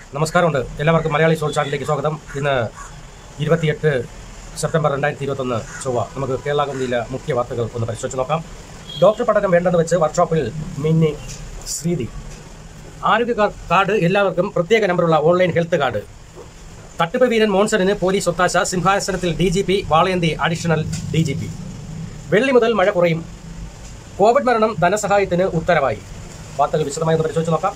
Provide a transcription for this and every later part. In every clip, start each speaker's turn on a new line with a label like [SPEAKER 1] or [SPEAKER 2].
[SPEAKER 1] നമസ്കാരമുണ്ട് എല്ലാവർക്കും മലയാളി സോൾ ചാനലിലേക്ക് സ്വാഗതം ഇന്ന് ഇരുപത്തിയെട്ട് സെപ്റ്റംബർ രണ്ടായിരത്തി ഇരുപത്തൊന്ന് ചൊവ്വ നമുക്ക് കേരള കൗമുദിയിലെ മുഖ്യ വാർത്തകൾ ഒന്ന് പരിശോധിച്ച് നോക്കാം ഡോക്ടർ പഠനം വേണ്ടെന്ന് വെച്ച് വർക്ക്ഷോപ്പിൽ മിന്നി ശ്രീതി ആരോഗ്യ കാ- കാർഡ് എല്ലാവർക്കും പ്രത്യേക നമ്പറുള്ള ഓൺലൈൻ ഹെൽത്ത് കാർഡ് തട്ടിപ്പ് വീരൻ മോൺസണിന് പോലീസ് ഒത്താശ സിംഹാസനത്തിൽ ഡി ജി പി വാളയന്തി അഡീഷണൽ ഡി ജി പി വെള്ളി മുതൽ മഴ കുറയും കോവിഡ് മരണം ധനസഹായത്തിന് ഉത്തരവായി വാർത്തകൾ വിശദമായി ഒന്ന് പരിശോധിച്ച് നോക്കാം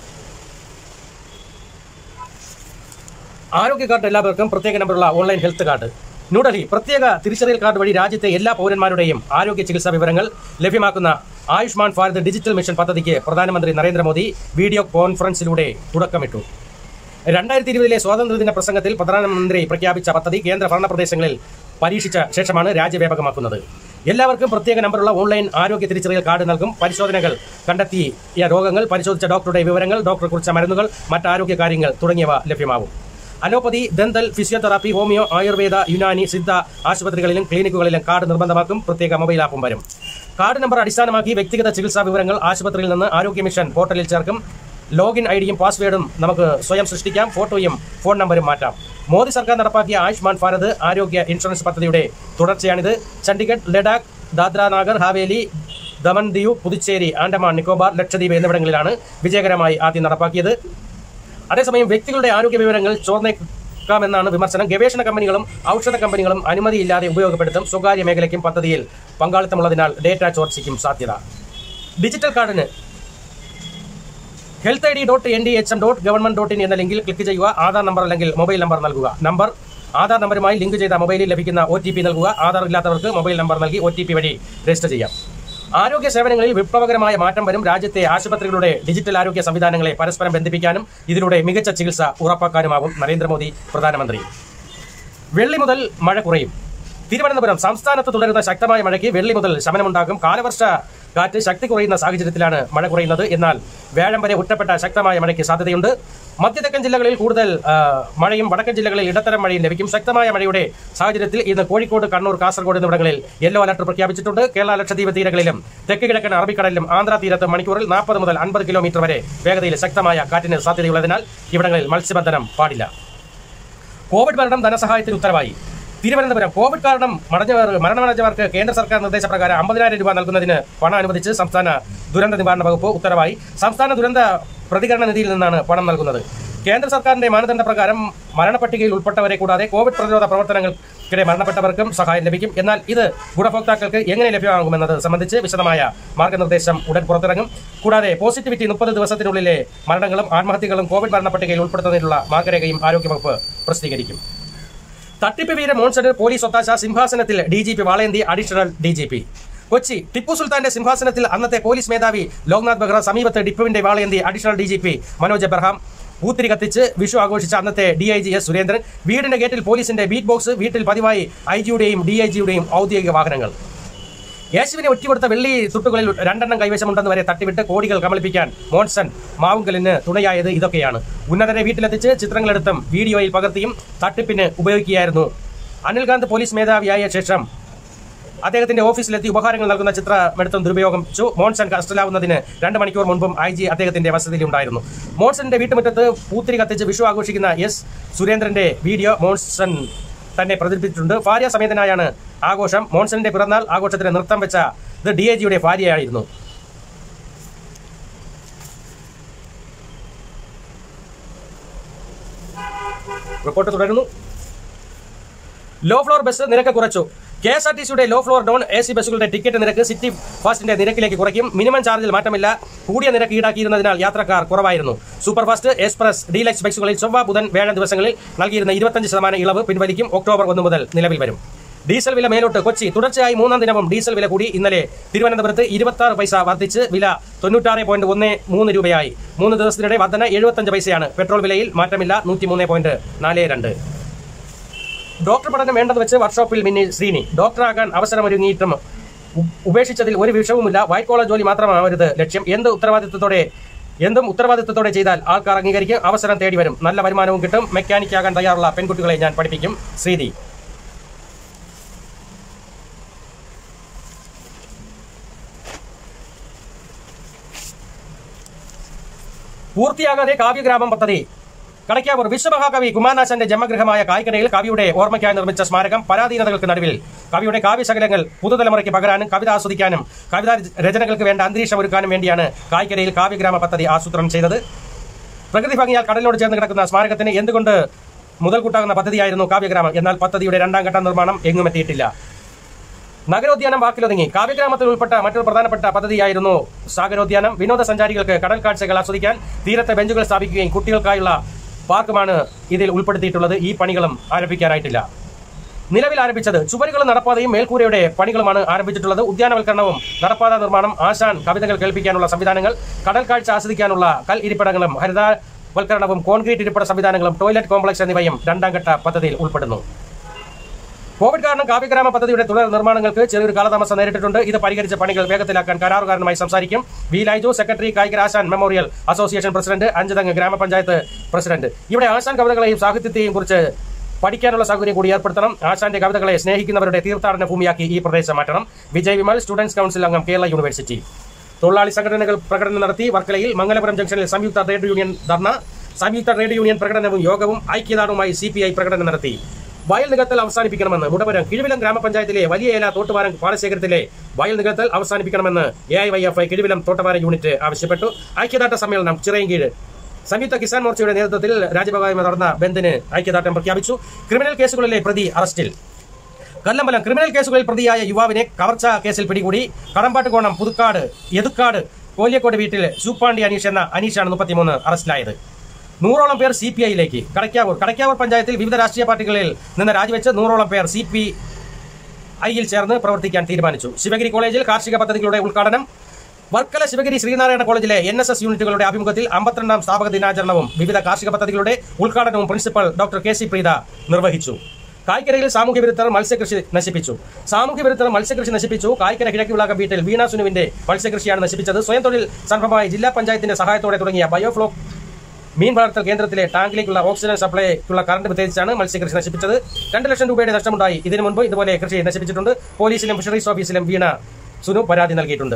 [SPEAKER 1] ആരോഗ്യ കാർഡ് എല്ലാവർക്കും പ്രത്യേക നമ്പറുള്ള ഓൺലൈൻ ഹെൽത്ത് കാർഡ് ന്യൂഡൽഹി പ്രത്യേക തിരിച്ചറിയൽ കാർഡ് വഴി രാജ്യത്തെ എല്ലാ പൗരന്മാരുടെയും ആരോഗ്യ ചികിത്സാ വിവരങ്ങൾ ലഭ്യമാക്കുന്ന ആയുഷ്മാൻ ഭാരത് ഡിജിറ്റൽ മിഷൻ പദ്ധതിക്ക് പ്രധാനമന്ത്രി നരേന്ദ്രമോദി വീഡിയോ കോൺഫറൻസിലൂടെ തുടക്കമിട്ടു രണ്ടായിരത്തി ഇരുപതിലെ സ്വാതന്ത്ര്യദിന പ്രസംഗത്തിൽ പ്രധാനമന്ത്രി പ്രഖ്യാപിച്ച പദ്ധതി കേന്ദ്ര ഭരണപ്രദേശങ്ങളിൽ പരീക്ഷിച്ച ശേഷമാണ് രാജ്യവ്യാപകമാക്കുന്നത് എല്ലാവർക്കും പ്രത്യേക നമ്പറുള്ള ഓൺലൈൻ ആരോഗ്യ തിരിച്ചറിയൽ കാർഡ് നൽകും പരിശോധനകൾ കണ്ടെത്തിയ രോഗങ്ങൾ പരിശോധിച്ച ഡോക്ടറുടെ വിവരങ്ങൾ ഡോക്ടർ കുറിച്ച മരുന്നുകൾ മറ്റ് ആരോഗ്യ കാര്യങ്ങൾ തുടങ്ങിയവ ലഭ്യമാകും allopathy dental physiotherapy homeo Ayurveda Unani Siddha ആശുപത്രികളിലും ക്ലിനിക്കുകളിലും കാർഡ് നിർബന്ധമാക്കും പ്രത്യേക മൊബൈൽ ആപ്പും വരും കാർഡ് നമ്പർ അടിസ്ഥാനമാക്കി വ്യക്തിഗത ചികിത്സാ വിവരങ്ങൾ ആശുപത്രിയിൽ നിന്ന് ആരോഗ്യ മിഷൻ പോർട്ടലിൽ ചേർക്കും ലോഗിൻ ഐ ഡിയും പാസ്വേഡും നമുക്ക് സ്വയം സൃഷ്ടിക്കാം ഫോട്ടോയും ഫോൺ നമ്പരും മാറ്റാം മോദി സർക്കാർ നടപ്പാക്കിയ ആയുഷ്മാൻ ഭാരത് ആരോഗ്യ ഇൻഷുറൻസ് പദ്ധതിയുടെ തുടർച്ചയാണിത് ചണ്ഡീഗഡ് ലഡാക്ക് ദാദ്ര നാഗർ ഹാവേലി ദമൻ ദിയു പുതുച്ചേരി ആൻഡമാൻ നിക്കോബാർ ലക്ഷദ്വീപ് എന്നിവിടങ്ങളിലാണ് വിജയകരമായി ആദ്യം നടപ്പാക്കിയത് അതേസമയം വ്യക്തികളുടെ ആരോഗ്യ വിവരങ്ങൾ ചോർന്നേക്കാമെന്നാണ് വിമർശനം ഗവേഷണ കമ്പനികളും ഔഷധ കമ്പനികളും അനുമതിയില്ലാതെ ഉപയോഗപ്പെടുത്തും സ്വകാര്യ മേഖലയ്ക്കും പദ്ധതിയിൽ പങ്കാളിത്തമുള്ളതിനാൽ ഡേറ്റ ചോർച്ചയ്ക്കും സാധ്യത ഡിജിറ്റൽ കാർഡിന് health I D dot N D H M dot government dot in എന്ന ലിങ്കിൽ ക്ലിക്ക് ചെയ്യുക ആധാർ നമ്പർ അല്ലെങ്കിൽ മൊബൈൽ നമ്പർ നൽകുക നമ്പർ ആധാർ നമ്പറുമായി ലിങ്ക് ചെയ്ത മൊബൈലിൽ ലഭിക്കുന്ന ഒ ടി പി നൽകുക ആധാർ ഇല്ലാത്തവർക്ക് മൊബൈൽ നമ്പർ നൽകി ഒ ടി പി വഴി രജിസ്റ്റർ ചെയ്യാം ആരോഗ്യ സേവനങ്ങളിൽ വിപ്ലവകരമായ മാറ്റം വരും രാജ്യത്തെ ആശുപത്രികളുടെ ഡിജിറ്റൽ ആരോഗ്യ സംവിധാനങ്ങളെ പരസ്പരം ബന്ധിപ്പിക്കാനും ഇതിലൂടെ മികച്ച ചികിത്സ ഉറപ്പാക്കാനുമാകും നരേന്ദ്രമോദി പ്രധാനമന്ത്രി വെള്ളി മുതൽ മഴ കുറയും തിരുവനന്തപുരം സംസ്ഥാനത്ത് തുടരുന്ന ശക്തമായ മഴയ്ക്ക് വെള്ളി മുതൽ ശമനമുണ്ടാകും കാലവർഷ കാറ്റ് ശക്തി കുറയുന്ന സാഹചര്യത്തിലാണ് മഴ കുറയുന്നത് എന്നാൽ വ്യാഴം വരെ ഒറ്റപ്പെട്ട ശക്തമായ മഴയ്ക്ക് സാധ്യതയുണ്ട് മധ്യതെക്കൻ ജില്ലകളിൽ കൂടുതൽ ആ, മഴയും വടക്കൻ ജില്ലകളിൽ ഇടത്തരം മഴയും ലഭിക്കും ശക്തമായ മഴയുടെ സാഹചര്യത്തിൽ ഇന്ന് കോഴിക്കോട് കണ്ണൂർ കാസർഗോഡ് എന്നിവിടങ്ങളിൽ യെല്ലോ അലർട്ട് പ്രഖ്യാപിച്ചിട്ടുണ്ട് കേരള ലക്ഷദ്വീപ് തീരങ്ങളിലും തെക്ക് കിഴക്കൻ അറബിക്കടലിലും ആന്ധ്ര തീരത്ത് മണിക്കൂറിൽ നാൽപ്പത് മുതൽ അൻപത് കിലോമീറ്റർ വരെ വേഗതയിൽ ശക്തമായ കാറ്റിന് സാധ്യതയുള്ളതിനാൽ ഇവിടങ്ങളിൽ മത്സ്യബന്ധനം പാടില്ല കോവിഡ് മരണം ധനസഹായത്തിന് ഉത്തരവായി തിരുവനന്തപുരം കോവിഡ് കാരണം മടഞ്ഞവർ മരണമടഞ്ഞവർക്ക് കേന്ദ്ര സർക്കാർ നിർദ്ദേശപ്രകാരം അമ്പതിനായിരം രൂപ നൽകുന്നതിന് പണം അനുവദിച്ച് സംസ്ഥാന ദുരന്ത നിവാരണ വകുപ്പ് ഉത്തരവായി സംസ്ഥാന ദുരന്ത പ്രതികരണ നിധിയിൽ നിന്നാണ് പണം നൽകുന്നത് കേന്ദ്ര സർക്കാരിന്റെ മാനദണ്ഡ പ്രകാരം മരണപ്പട്ടികയിൽ ഉൾപ്പെട്ടവരെ കൂടാതെ കോവിഡ് പ്രതിരോധ പ്രവർത്തനങ്ങൾക്കിടെ മരണപ്പെട്ടവർക്കും സഹായം ലഭിക്കും എന്നാൽ ഇത് ഗുണഭോക്താക്കൾക്ക് എങ്ങനെ ലഭ്യമാകുമെന്നത് സംബന്ധിച്ച് വിശദമായ മാർഗനിർദ്ദേശം ഉടൻ പുറത്തിറങ്ങും കൂടാതെ പോസിറ്റിവിറ്റി മുപ്പത് ദിവസത്തിനുള്ളിലെ മരണങ്ങളും ആത്മഹത്യകളും കോവിഡ് മരണപ്പട്ടികയിൽ ഉൾപ്പെടുത്തുന്നതിനുള്ള മാർഗരേഖയും ആരോഗ്യവകുപ്പ് പ്രസിദ്ധീകരിക്കും തട്ടിപ്പ് വീര മോൺസണ് പോലീസ് ഒത്താശ സിംഹാസനത്തിൽ ഡി ജി പി വാളയന്തി additional D G P Kochi Tipu സുൽത്താന്റെ സിംഹാസനത്തിൽ അന്നത്തെ പോലീസ് മേധാവി ലോക്നാഥ് ബെഹ്റ സമീപത്ത് ടിപ്പുവിന്റെ വാളയന്തി additional D G P Manoj Abraham പൂത്തിരി കത്തിച്ച് വിഷു ആഘോഷിച്ച അന്നത്തെ D I G S Surendran വീടിന്റെ ഗേറ്റിൽ പോലീസിന്റെ ബീറ്റ് ബോക്സ് വീട്ടിൽ പതിവായി ഐ ജിയുടെയും ഡി ഐ ജിയുടെയും ഔദ്യോഗിക വാഹനങ്ങൾ യേശുവിനെ ഒറ്റിക്കൊടുത്ത വെള്ളി തുട്ടുകളിൽ രണ്ടെണ്ണം കൈവശമുണ്ടെന്ന് വരെ തട്ടിവിട്ട് കോടികൾ കമളിപ്പിക്കാൻ മോൺസൺ മാവുങ്കലിന് തുണയായത് ഇതൊക്കെയാണ് ഉന്നതരെ വീട്ടിലെത്തിച്ച് ചിത്രങ്ങളെടുത്തും വീഡിയോയിൽ പകർത്തിയും തട്ടിപ്പിന് ഉപയോഗിക്കുകയായിരുന്നു അനിൽകാന്ത് പോലീസ് മേധാവിയായ ശേഷം അദ്ദേഹത്തിന്റെ ഓഫീസിലെത്തി ഉപഹാരങ്ങൾ നൽകുന്ന ചിത്രമെടുത്തും ദുരുപയോഗിച്ചു മോൺസൺ കസ്റ്റലാവുന്നതിന് രണ്ട് മണിക്കൂർ മുൻപും ഐ ജി അദ്ദേഹത്തിന്റെ വസതിയിലുണ്ടായിരുന്നു മോൺസന്റെ വീട്ടുമുറ്റത്ത് പൂത്തിരി കത്തിച്ച് വിഷു ആഘോഷിക്കുന്ന എസ് സുരേന്ദ്രന്റെ വീഡിയോ മോൺസൺ തന്നെ പ്രചരിപ്പിച്ചിട്ടുണ്ട് ഭാര്യ സമേതനായാണ് ആഘോഷം മോൺസണിന്റെ പിറന്നാൾ ആഘോഷത്തിന് നൃത്തം വെച്ച ഇത് ഡി എ ജിയുടെ ഭാര്യയായിരുന്നു റിപ്പോർട്ട് തുടരുന്നു ലോ ഫ്ലോർ ബസ് നിരക്ക് കുറച്ചു കെ എസ് ആർ ടി സിയുടെ low floor non A C ബസ്സുകളുടെ ടിക്കറ്റ് നിരക്ക് സിറ്റി ഫാസ്റ്റിന്റെ നിരക്കിലേക്ക് കുറയ്ക്കും മിനിമം ചാർജിൽ മാറ്റമില്ല കൂടിയ നിരക്ക് ഈടാക്കിയിരുന്നതിനാൽ യാത്രക്കാർ കുറവായിരുന്നു സൂപ്പർ ഫാസ്റ്റ് എക്സ്പ്രസ് ഡീലക്സ് ബസ്സുകളിൽ ചൊവ്വ ബുധൻ വ്യാഴം ദിവസങ്ങളിൽ നൽകിയിരുന്ന ഇരുപത്തഞ്ച് ശതമാനം ഇളവ് പിൻവലിക്കും ഒക്ടോബർ ഒന്ന് മുതൽ നിലവിൽ വരും ഡീസൽ വില മേലോട്ട് കൊച്ചി തുടർച്ചയായി മൂന്നാം ദിനവും ഡീസൽ വില കൂടി ഇന്നലെ തിരുവനന്തപുരത്ത് ഇരുപത്തി ആറ് പൈസ വർദ്ധിച്ച് വില തൊണ്ണൂറ്റാറ് പോയിന്റ് ഒന്ന് മൂന്ന് രൂപയായി മൂന്ന് ദിവസത്തിനിടെ വർധന എഴുപത്തഞ്ച് പൈസയാണ് പെട്രോൾ വിലയിൽ മാറ്റമില്ല നൂറ്റി മൂന്ന് പോയിന്റ് നാല് രണ്ട് ഡോക്ടർ പഠനം വേണ്ടെന്ന് വെച്ച് വർക്ക്ഷോപ്പിൽ മിന്നി ശ്രീനി ഡോക്ടറാകാൻ അവസരമൊരുങ്ങിയിട്ടും ഉ- ഉപേക്ഷിച്ചതിൽ ഒരു വിഷവുമില്ല വൈറ്റ് കോളർ ജോലി മാത്രമാവരുത് ലക്ഷ്യം എന്ത് ഉത്തരവാദിത്വത്തോടെ എന്തും ഉത്തരവാദിത്വത്തോടെ ചെയ്താൽ ആൾക്കാർ അംഗീകരിക്കും അവസരം തേടി വരും നല്ല വരുമാനവും കിട്ടും മെക്കാനിക്കാകാൻ തയ്യാറുള്ള പെൺകുട്ടികളെ ഞാൻ പഠിപ്പിക്കും ശ്രീതി പൂർത്തിയാകാതെ കാവ്യഗ്രാമം പദ്ധതി കടയ്ക്കാവൂർ വിശ്വമഹാകവി കുമാരനാശന്റെ ജന്മഗൃഹമായ കായ്ക്കടയിൽ കവിയുടെ ഓർമ്മയ്ക്കായി നിർമ്മിച്ച സ്മാരകം പരാധീനതകൾക്ക് നടുവിൽ കവിയുടെ കാവ്യശകലങ്ങൾ പുതുതലമുറയ്ക്ക് പകരാനും കവിത ആസ്വദിക്കാനും കവിതാ രചനകൾക്ക് വേണ്ട അന്തരീക്ഷം ഒരുക്കാനും വേണ്ടിയാണ് കായ്ക്കടയിൽ കാവ്യഗ്രാമ പദ്ധതി ആസൂത്രണം ചെയ്തത് പ്രകൃതി ഭംഗിയാൽ കടലിനോട് ചേർന്ന് കിടക്കുന്ന സ്മാരകത്തിന് എന്തുകൊണ്ട് മുതൽക്കൂട്ടാകുന്ന പദ്ധതിയായിരുന്നു കാവ്യഗ്രാമം എന്നാൽ പദ്ധതിയുടെ രണ്ടാം ഘട്ട നിർമ്മാണം എങ്ങും എത്തിയിട്ടില്ല നഗരോദ്യാനം വാക്കിലൊതുങ്ങി കാവ്യഗ്രാമത്തിൽ ഉൾപ്പെട്ട മറ്റൊരു പ്രധാനപ്പെട്ട പദ്ധതിയായിരുന്നു സാഗരോദ്യാനം വിനോദസഞ്ചാരികൾക്ക് കടൽ കാഴ്ചകൾ ആസ്വദിക്കാൻ തീരത്തെ ബെഞ്ചുകൾ സ്ഥാപിക്കുകയും കുട്ടികൾക്കായുള്ള പാർക്കുമാണ് ഇതിൽ ഉൾപ്പെടുത്തിയിട്ടുള്ളത് ഈ പണികളും ആരംഭിക്കാനായിട്ടില്ല നിലവിൽ ആരംഭിച്ചത് ചുവരുകളും നടപ്പാതയും മേൽക്കൂരയുടെ പണികളുമാണ് ആരംഭിച്ചിട്ടുള്ളത് ഉദ്യാനവൽക്കരണവും നടപ്പാത നിർമ്മാണം ആശാൻ കവിതകൾ കേൾപ്പിക്കാനുള്ള സംവിധാനങ്ങൾ കടൽ കാഴ്ച ആസ്വദിക്കാനുള്ള കൽ ഇരിപ്പിടങ്ങളും ഹരിതവൽക്കരണവും കോൺക്രീറ്റ് ഇരിപ്പിട സംവിധാനങ്ങളും ടോയ്ലറ്റ് കോംപ്ലക്സ് എന്നിവയും രണ്ടാം ഘട്ട പദ്ധതിയിൽ ഉൾപ്പെടുന്നു കോവിഡ് കാരണം കാവ്യഗ്രാമ പദ്ധതിയുടെ തുടർ നിർമ്മാണങ്ങൾക്ക് ചെറിയൊരു കാലതാമസം നേരിട്ടിട്ടുണ്ട് ഇത് പരിഹരിച്ച പണികൾ വേഗത്തിലാക്കാൻ കരാറുകാരനുമായി സംസാരിക്കും വി ലൈജു സെക്രട്ടറി കായിക Asan memorial association president Anchuthengu ഗ്രാമപഞ്ചായത്ത് പ്രസിഡന്റ് ഇവിടെ ആശാൻ കവിതകളെയും സാഹിത്യത്തെയും കുറിച്ച് പഠിക്കാനുള്ള സൗകര്യം കൂടി ഏർപ്പെടുത്തണം ആശാന്റെ കവിതകളെ സ്നേഹിക്കുന്നവരുടെ തീർത്ഥാടന ഭൂമിയാക്കി ഈ പ്രദേശം മാറ്റണം വിജയ് വിമൽ സ്റ്റുഡൻസ് കൗൺസിൽ അംഗം കേരള യൂണിവേഴ്സിറ്റി തൊഴിലാളി സംഘടനകൾ പ്രകടനം നടത്തി വർക്കലയിൽ മംഗലപുരം ജംഗ്ഷനിൽ സംയുക്ത ട്രേഡ് യൂണിയൻ ധർണ സംയുക്ത ട്രേഡ് യൂണിയൻ പ്രകടനവും യോഗവും ഐക്യദാർഢ്യവുമായി സി പി ഐ പ്രകടനം നടത്തി വയൽ നികത്തൽ അവസാനിപ്പിക്കണമെന്ന് മുടവരം കിഴിവിലം ഗ്രാമപഞ്ചായത്തിലെ വലിയ ഏല തോട്ടുവാരം പാടശേഖരത്തിലെ വയൽ നികത്തൽ അവസാനിപ്പിക്കണമെന്ന് A I Y F I Kizhuvilam Thottavara unit ആവശ്യപ്പെട്ടു ഐക്യദാർഢ്യ സമ്മേളനം ചിറയൻകീഴ് സംയുക്ത കിസാൻ മോർച്ചയുടെ നേതൃത്വത്തിൽ രാജ്യഭാഗമായി നടന്ന ബന്ദിന് ഐക്യദാർഢ്യം പ്രഖ്യാപിച്ചു ക്രിമിനൽ കേസുകളിലെ പ്രതി അറസ്റ്റിൽ കല്ലമ്പലം ക്രിമിനൽ കേസുകളിൽ പ്രതിയായ യുവാവിനെ കവർച്ച കേസിൽ പിടികൂടി കടമ്പാട്ടുകോണം പുതുക്കാട് എതുക്കാട് കോലിയക്കോട് വീട്ടിൽ സൂപ്പാണ്ടി അനീഷ് എന്ന അനീഷാണ് മുപ്പത്തിമൂന്ന് അറസ്റ്റിലായത് നൂറോളം പേർ സി പി ഐയിലേക്ക് കടയ്ക്കാവൂർ കടയ്ക്കാവൂർ പഞ്ചായത്തിൽ വിവിധ രാഷ്ട്രീയ പാർട്ടികളിൽ നിന്ന് രാജിവെച്ച് നൂറോളം പേർ സി പി ഐയിൽ ചേർന്ന് പ്രവർത്തിക്കാൻ തീരുമാനിച്ചു ശിവഗിരി കോളേജിൽ കാർഷിക പദ്ധതികളുടെ ഉദ്ഘാടനം വർക്കല ശിവഗിരി ശ്രീനാരായണ കോളേജിലെ എൻ എസ് എസ് യൂണിറ്റുകളുടെ ആഭിമുഖ്യത്തിൽ അമ്പത്തിരണ്ടാം സ്ഥാപക ദിനാചരണവും വിവിധ കാർഷിക പദ്ധതികളുടെ ഉദ്ഘാടനവും principal doctor K C Preetha നിർവഹിച്ചു കായ്ക്കരയിൽ സാമൂഹ്യ വിരുദ്ധർ മത്സ്യകൃഷി നശിപ്പിച്ചു സാമൂഹ്യ വിരുദ്ധർ മത്സ്യകൃഷി നശിപ്പിച്ചു കായ്ക്കര കിഴക്കുവിളാകം വീട്ടിൽ വീണ സുനുവിന്റെ മത്സ്യകൃഷിയാണ് നശിപ്പിച്ചത് സ്വയം തൊഴിൽ സംരംഭമായി ജില്ലാ പഞ്ചായത്തിന്റെ സഹായത്തോടെ തുടങ്ങിയ ബയോഫ്ലോ മീൻ വളർത്തൽ കേന്ദ്രത്തിലെ ടാങ്കിലേക്കുള്ള ഓക്സിജൻ സപ്ലൈക്കുള്ള കറണ്ട് വിതരിച്ചാണ് മത്സ്യകൃഷി നശിപ്പിച്ചത് രണ്ട് ലക്ഷം രൂപയുടെ നഷ്ടമുണ്ടായി ഇതിനു മുൻപ് ഇതുപോലെ കൃഷി നശിപ്പിച്ചിട്ടുണ്ട് പോലീസിലും ഫിഷറീസ് ഓഫീസിലും വീണ സുനു പരാതി നൽകിയിട്ടുണ്ട്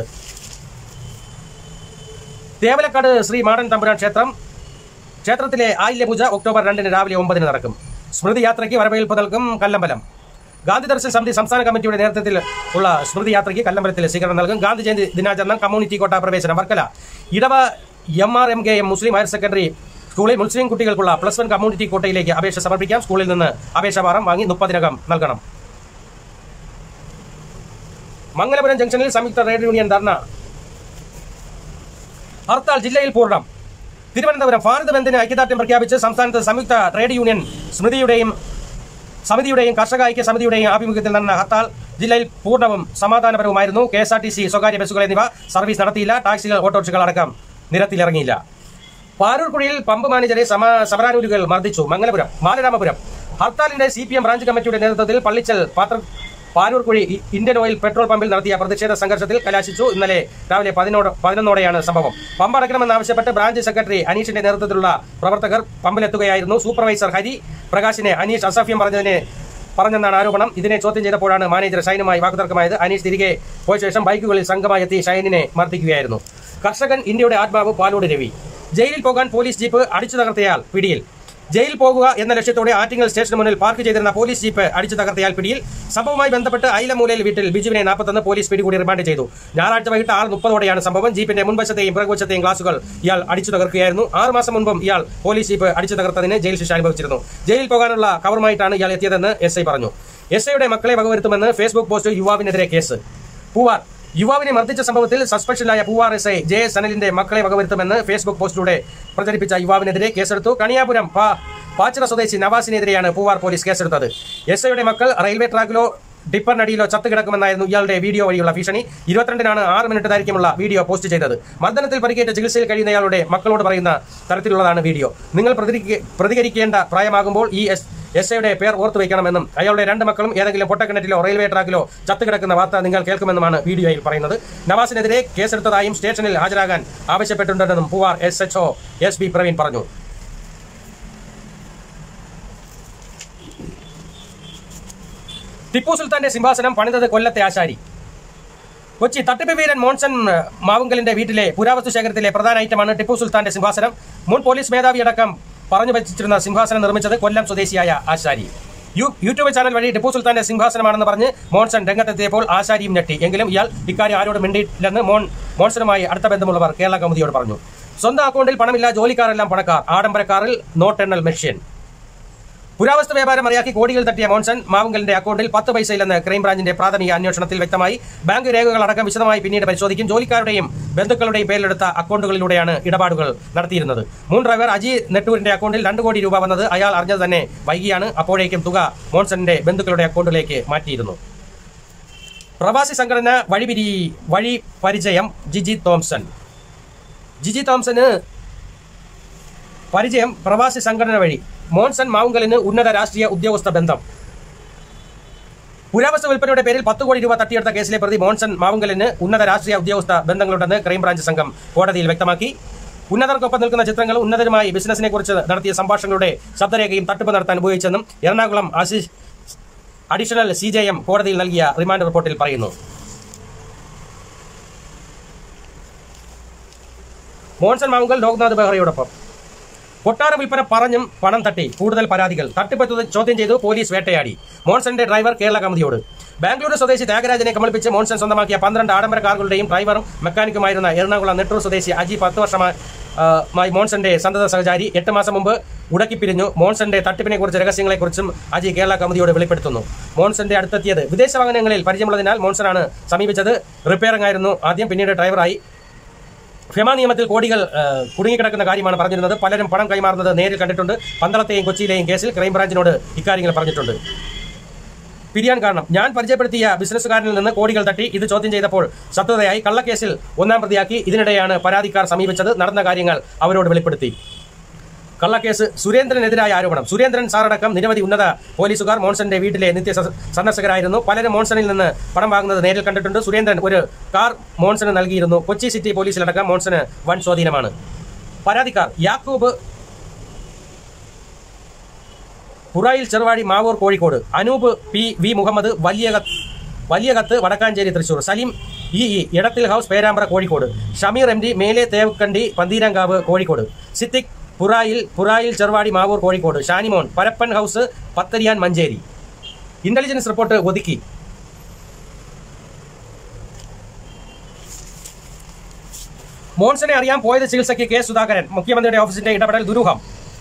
[SPEAKER 1] തേവലക്കാട് ശ്രീ മാടൻ തമ്പുരാൻ ക്ഷേത്രം ക്ഷേത്രത്തിലെ ആയില്യപൂജ ഒക്ടോബർ രണ്ടിന് രാവിലെ ഒമ്പതിന് നടക്കും സ്മൃതി യാത്രയ്ക്ക് വരവേൽപ്പ് നൽകും കല്ലമ്പലം ഗാന്ധി ദർശൻ സമിതി സംസ്ഥാന കമ്മിറ്റിയുടെ നേതൃത്വത്തിൽ ഉള്ള സ്മൃതി യാത്രയ്ക്ക് കല്ലമ്പലത്തിൽ സ്വീകരണം നൽകും ഗാന്ധി ജയന്തി ദിനാചരണം കമ്മ്യൂണിറ്റി കോട്ട പ്രവേശനം Varkala Edava M R M K M Muslim higher secondary സ്കൂളിൽ മുസ്ലിം കുട്ടികൾക്കുള്ള പ്ലസ് വൺ കമ്മ്യൂണിറ്റി കോട്ടയിലേക്ക് അപേക്ഷ സമർപ്പിക്കാം സ്കൂളിൽ നിന്ന് അപേക്ഷ ഫാറം വാങ്ങി മുപ്പതിനകം നൽകണം മംഗലപുരം ജംഗ്ഷനിൽ സംയുക്ത ട്രേഡ് യൂണിയൻ ധർണ ഹർത്താൽ ജില്ലയിൽ പൂർണ്ണം തിരുവനന്തപുരം ഭാരത് ബന്ദിന് ഐക്യദാർഢ്യം പ്രഖ്യാപിച്ച് സംസ്ഥാനത്ത് സംയുക്ത ട്രേഡ് യൂണിയൻ സ്മൃതിയുടെയും സമിതിയുടെയും കർഷക ഐക്യ സമിതിയുടെയും ആഭിമുഖ്യത്തിൽ നടന്ന ഹർത്താൽ ജില്ലയിൽ പൂർണ്ണവും സമാധാനപരവുമായിരുന്നു K S R T C സ്വകാര്യ ബസ്സുകൾ എന്നിവ സർവീസ് നടത്തിയില്ല ടാക്സികൾ ഓട്ടോറിക്ഷകൾ അടക്കം നിരത്തിലിറങ്ങിയില്ല പാരൂർക്കുഴിയിൽ പമ്പ് മാനേജരെ സമ സമരാനൂരുകൾ മർദ്ദിച്ചു മംഗലപുരം ബാലരാമപുരം ഹർത്താലിന്റെ സി പി എം ബ്രാഞ്ച് കമ്മിറ്റിയുടെ നേതൃത്വത്തിൽ പള്ളിച്ചൽ പാത്ര പാരൂർക്കുഴി ഇ- ഇന്ത്യൻ ഓയിൽ പെട്രോൾ പമ്പിൽ നടത്തിയ പ്രതിഷേധ സംഘർഷത്തിൽ കലാശിച്ചു ഇന്നലെ രാവിലെ പതിനോട് പതിനൊന്നോടെയാണ് സംഭവം പമ്പ് അടയ്ക്കണമെന്നാവശ്യപ്പെട്ട് ബ്രാഞ്ച് സെക്രട്ടറി അനീഷിന്റെ നേതൃത്വത്തിലുള്ള പ്രവർത്തകർ പമ്പിലെത്തുകയായിരുന്നു സൂപ്പർവൈസർ ഹരി പ്രകാശിനെ അനീഷ് അസഭ്യം പറഞ്ഞതിനെ പറഞ്ഞെന്നാണ് ആരോപണം ഇതിനെ ചോദ്യം ചെയ്തപ്പോഴാണ് മാനേജർ ഷൈനുമായി വാക്കുതർക്കമായത് അനീഷ് തിരികെ പോയ ശേഷം ബൈക്കുകളിൽ സംഘമായി എത്തി ഷൈനിനെ മർദ്ദിക്കുകയായിരുന്നു കർഷകൻ ഇന്ത്യയുടെ ആത്മാവ് പാലോട് രവി ജയിലിൽ പോകാൻ പോലീസ് ജീപ്പ് അടിച്ചു തകർത്തയാൾ പിടിയിൽ ജയിലിൽ പോകുക എന്ന ലക്ഷ്യത്തോടെ ആറ്റിങ്ങൽ സ്റ്റേഷന് മുന്നിൽ പാർക്ക് ചെയ്തിരുന്ന പോലീസ് ജീപ്പ് അടിച്ചു തകർത്തയാൽ പിടിയിൽ സംഭവവുമായി ബന്ധപ്പെട്ട് ഐലമൂലയിൽ വീട്ടിൽ ബിജുവിനെ നാൽപ്പത്തൊന്ന് പോലീസ് പിടികൂടി റിമാൻഡ് ചെയ്തു ഞായറാഴ്ച വൈകിട്ട് ആറ് മുപ്പതോടെയാണ് സംഭവം ജീപ്പിന്റെ മുൻവശത്തെയും പിറകുവശത്തെയും ഗ്ലാസുകൾ ഇയാൾ അടിച്ചു തകർക്കുകയായിരുന്നു ആറ് മാസം മുൻപും ഇയാൾ പോലീസ് ജീപ്പ് അടിച്ചു തകർത്തതിന് ജയിൽ ശിക്ഷ അനുഭവിച്ചിരുന്നു ജയിലിൽ പോകാനുള്ള കവറുമായിട്ടാണ് ഇയാൾ എത്തിയതെന്ന് എസ് ഐ പറഞ്ഞു എസ് ഐയുടെ മക്കളെ വകവരുത്തുമെന്ന് ഫേസ്ബുക്ക് പോസ്റ്റ് യുവാവിനെതിരെ കേസ് പൂവാർ യുവാവിനെ മർദ്ദിച്ച സംഭവത്തിൽ സസ്പെൻഷനിലായ Poovar S I J S സനലിന്റെ മക്കളെ വകവരുത്തുമെന്ന് ഫേസ്ബുക്ക് പോസ്റ്റിലൂടെ പ്രചരിപ്പിച്ച യുവാവിനെതിരെ കേസെടുത്തു കണിയാപുരം പാ- പാച്ചിറ സ്വദേശി നവാസിനെതിരെയാണ് പൂവാർ പോലീസ് കേസെടുത്തത് എസ് ഐയുടെ മക്കൾ റെയിൽവേ ട്രാക്കിലോ ടിപ്പറിനടിയിലോ ചത്തുകിടക്കുമെന്നായിരുന്നു ഇയാളുടെ വീഡിയോ വഴിയുള്ള ഭീഷണി ഇരുപത്തിരണ്ടിനാണ് ആറ് മിനിറ്റ് ദൈർഘ്യമുള്ള വീഡിയോ പോസ്റ്റ് ചെയ്തത് മർദ്ദനത്തിൽ പരിക്കേറ്റ ചികിത്സയിൽ കഴിയുന്ന ഇയാളുടെ മക്കളോട് പറയുന്ന തരത്തിലുള്ളതാണ് വീഡിയോ നിങ്ങൾ പ്രതികരിക്ക- പ്രതികരിക്കേണ്ട പ്രായമാകുമ്പോൾ ഈ എസ് എസ് ഐയുടെ പേർ ഓർത്തു വയ്ക്കണമെന്നും അയാളുടെ രണ്ട് മക്കളും ഏതെങ്കിലും പൊട്ടക്കിണറ്റിലോ റെയിൽവേ ട്രാക്കിലോ ചത്തുകിടക്കുന്ന വാർത്ത നിങ്ങൾ കേൾക്കുമെന്നുമാണ് വീഡിയോയിൽ പറയുന്നത് നവാസിനെതിരെ കേസെടുത്തതായും സ്റ്റേഷനിൽ ഹാജരാകാൻ ആവശ്യപ്പെട്ടിട്ടുണ്ടെന്നും Poovar S H O S B Praveen പറഞ്ഞു ടിപ്പു സുൽത്താന്റെ സിംഹാസനം പണിതത് കൊല്ലത്തെ ആശാരി കൊച്ചി തട്ടിപ്പ് വീരൻ മോൺസൺ മാവുങ്കലിന്റെ വീട്ടിലെ പുരാവസ്തു ശേഖരത്തിലെ പ്രധാന ഐറ്റമാണ് ടിപ്പു സുൽത്താന്റെ സിംഹാസനം മുൻ പോലീസ് മേധാവി അടക്കം പറഞ്ഞു വെച്ചിരുന്ന സിംഹാസനം നിർമ്മിച്ചത് കൊല്ലം സ്വദേശിയായ ആശാരി യു യൂട്യൂബ് ചാനൽ വഴി ടിപ്പു സുൽത്താന്റെ സിംഹാസനമാണെന്ന് പറഞ്ഞ് മോൺസൺ രംഗത്തെത്തിയപ്പോൾ ആശാരിയും ഞെട്ടി എങ്കിലും ഇയാൾ ഇക്കാര്യം ആരോടും മിണ്ടിയില്ലെന്ന് മോൺ മോൺസണുമായി അടുത്ത ബന്ധമുള്ളവർ കേരള കൗമുദിയോട് പറഞ്ഞു സ്വന്തം അക്കൗണ്ടിൽ പണമില്ല ജോലിക്കാരെല്ലാം പണക്കാർ ആഡംബരക്കാറിൽ നോട്ടെണ്ണൽ മെഷീൻ പുരാവസ്തു വ്യാപാരം മറിയാക്കി കോടികൾ തട്ടിയ മോൺസൺ മാവുങ്കലിന്റെ അക്കൗണ്ടിൽ പത്ത് പൈസയില്ലെന്ന് ക്രൈംബ്രാഞ്ചിന്റെ പ്രാഥമിക അന്വേഷണത്തിൽ വ്യക്തമായി ബാങ്ക് രേഖകൾ അടക്കം വിശദമായി പിന്നീട് പരിശോധിക്കും ജോലിക്കാരുടെയും ബന്ധുക്കളുടെയും പേരിലെടുത്ത അക്കൗണ്ടുകളിലൂടെയാണ് ഇടപാടുകൾ നടത്തിയിരുന്നത് മുൻ ഡ്രൈവർ അജി നെട്ടൂരിന്റെ അക്കൗണ്ടിൽ രണ്ട് കോടി രൂപ വന്നത് അയാൾ അറിഞ്ഞത് തന്നെ വൈകിയാണ് അപ്പോഴേക്കും തുക മോൺസണിന്റെ ബന്ധുക്കളുടെ അക്കൗണ്ടിലേക്ക് മാറ്റിയിരുന്നു പ്രവാസി സംഘടന വഴിപിരി വഴി പരിചയം ജിജി തോംസൺ ജിജി തോംസന് പരിചയം പ്രവാസി സംഘടന വഴി മോൺസൺ മാവുങ്കലിന് ഉന്നത രാഷ്ട്രീയ ഉദ്യോഗസ്ഥ ബന്ധം പുരാവസ്തു വിൽപ്പനയുടെ പേരിൽ പത്ത് കോടി രൂപ തട്ടിയെടുത്ത കേസിലെ പ്രതി മോൺസൺ മാവുങ്കലിന് ഉന്നത രാഷ്ട്രീയ ഉദ്യോഗസ്ഥ ബന്ധങ്ങളുണ്ടെന്ന് ക്രൈംബ്രാഞ്ച് സംഘം കോടതിയിൽ വ്യക്തമാക്കി ഉന്നതർക്കൊപ്പം നിൽക്കുന്ന ചിത്രങ്ങൾ ഉന്നതരുമായി ബിസിനസിനെ കുറിച്ച് നടത്തിയ സംഭാഷണങ്ങളുടെ ശബ്ദരേഖയും തട്ടിപ്പ് നടത്താൻ ഉപയോഗിച്ചെന്നും എറണാകുളം അസി- അഡീഷണൽ സി ജെ എം കോടതിയിൽ നൽകിയ റിമാൻഡ് റിപ്പോർട്ടിൽ പറയുന്നു മോൺസൺ മാവുങ്കൽ ലോക്നാഥ് ബെഹ്റയോടൊപ്പം കൊട്ടാര വിൽപ്പന പറഞ്ഞും പണം തട്ടി കൂടുതൽ പരാതികൾ തട്ടിപ്പ് ചോദ്യം ചെയ്തു പോലീസ് വേട്ടയാടി മോൺസന്റെ ഡ്രൈവർ കേരള കമ്മിതിയോട് ബാംഗ്ലൂർ സ്വദേശി ത്യാഗരാജനെ കമൽപ്പിച്ച് മോൺസൺ സ്വന്തമാക്കിയ പന്ത്രണ്ട് ആഡംബര കാറുകളുടെയും ഡ്രൈവറും മെക്കാനിക്കുമായിരുന്ന എറണാകുളം നെട്ടൂർ സ്വദേശി അജി പത്ത് വർഷമായി ആ, മായി മോൺസന്റെ സന്തത സഹചാരി എട്ട് മാസം മുമ്പ് ഉടക്കിപ്പിരിഞ്ഞു മോൺസന്റെ തട്ടിപ്പിനെ കുറിച്ച് രഹസ്യങ്ങളെക്കുറിച്ചും അജി കേരള കമ്മിതിയോട് വെളിപ്പെടുത്തുന്നു മോൺസന്റെ അടുത്തെത്തിയത് വിദേശ വാഹനങ്ങളിൽ പരിചയമുള്ളതിനാൽ മോൺസനാണ് സമീപിച്ചത് റിപ്പയറിംഗ് ആയിരുന്നു ആദ്യം പിന്നീട് ഡ്രൈവറായി ഫെമ നിയമത്തിൽ കോടികൾ ആ, കുടുങ്ങിക്കിടക്കുന്ന കാര്യമാണ് പറഞ്ഞിരുന്നത് പലരും പണം കൈമാറുന്നത് നേരിൽ കണ്ടിട്ടുണ്ട് പന്തളത്തെയും കൊച്ചിയിലെയും കേസിൽ ക്രൈംബ്രാഞ്ചിനോട് ഇക്കാര്യങ്ങൾ പറഞ്ഞിട്ടുണ്ട് പിരിയാൻ കാരണം ഞാൻ പരിചയപ്പെടുത്തിയ ബിസിനസ്സുകാരനിൽ നിന്ന് കോടികൾ തട്ടി ഇത് ചോദ്യം ചെയ്തപ്പോൾ സത്യതയായി കള്ളക്കേസിൽ ഒന്നാം പ്രതിയാക്കി ഇതിനിടെയാണ് പരാതിക്കാർ സമീപിച്ചത് നടന്ന കാര്യങ്ങൾ അവരോട് വെളിപ്പെടുത്തി കള്ളക്കേസ് സുരേന്ദ്രനെതിരായ ആരോപണം സുരേന്ദ്രൻ സാറടക്കം നിരവധി ഉന്നത പോലീസുകാർ മോൺസന്റെ വീട്ടിലെ നിത്യ സ- സന്ദർശകരായിരുന്നു പലരും മോൺസണിൽ നിന്ന് പണം വാങ്ങുന്നത് നേരിൽ കണ്ടിട്ടുണ്ട് സുരേന്ദ്രൻ ഒരു കാർ മോൺസന് നൽകിയിരുന്നു കൊച്ചി സിറ്റി പോലീസിലടക്കം മോൺസന് വൻ സ്വാധീനമാണ് പരാതിക്കാർ യാക്കൂബ് പുറായിൽ ചെറുവാടി മാവൂർ കോഴിക്കോട് അനൂപ് പി വി മുഹമ്മദ് വലിയ കത്ത് വലിയ കത്ത് Vadakkanchery Thrissur Saleem E E Edathil house Perambra Kozhikode Shameer M D മേലെ Thevakkandi Pantheerankavu Kozhikode Siddique Purayil Purayil Cheruvadi Mavoor Kozhikode Shanimon Parappan house Pathariyan Manjeri intelligence report ഒതുക്കി മോൺസനെ അറിയാൻ പോയത് ചികിത്സയ്ക്ക് കെ സുധാകരൻ മുഖ്യമന്ത്രിയുടെ ഓഫീസിന്റെ ഇടപെടൽ ദുരൂഹം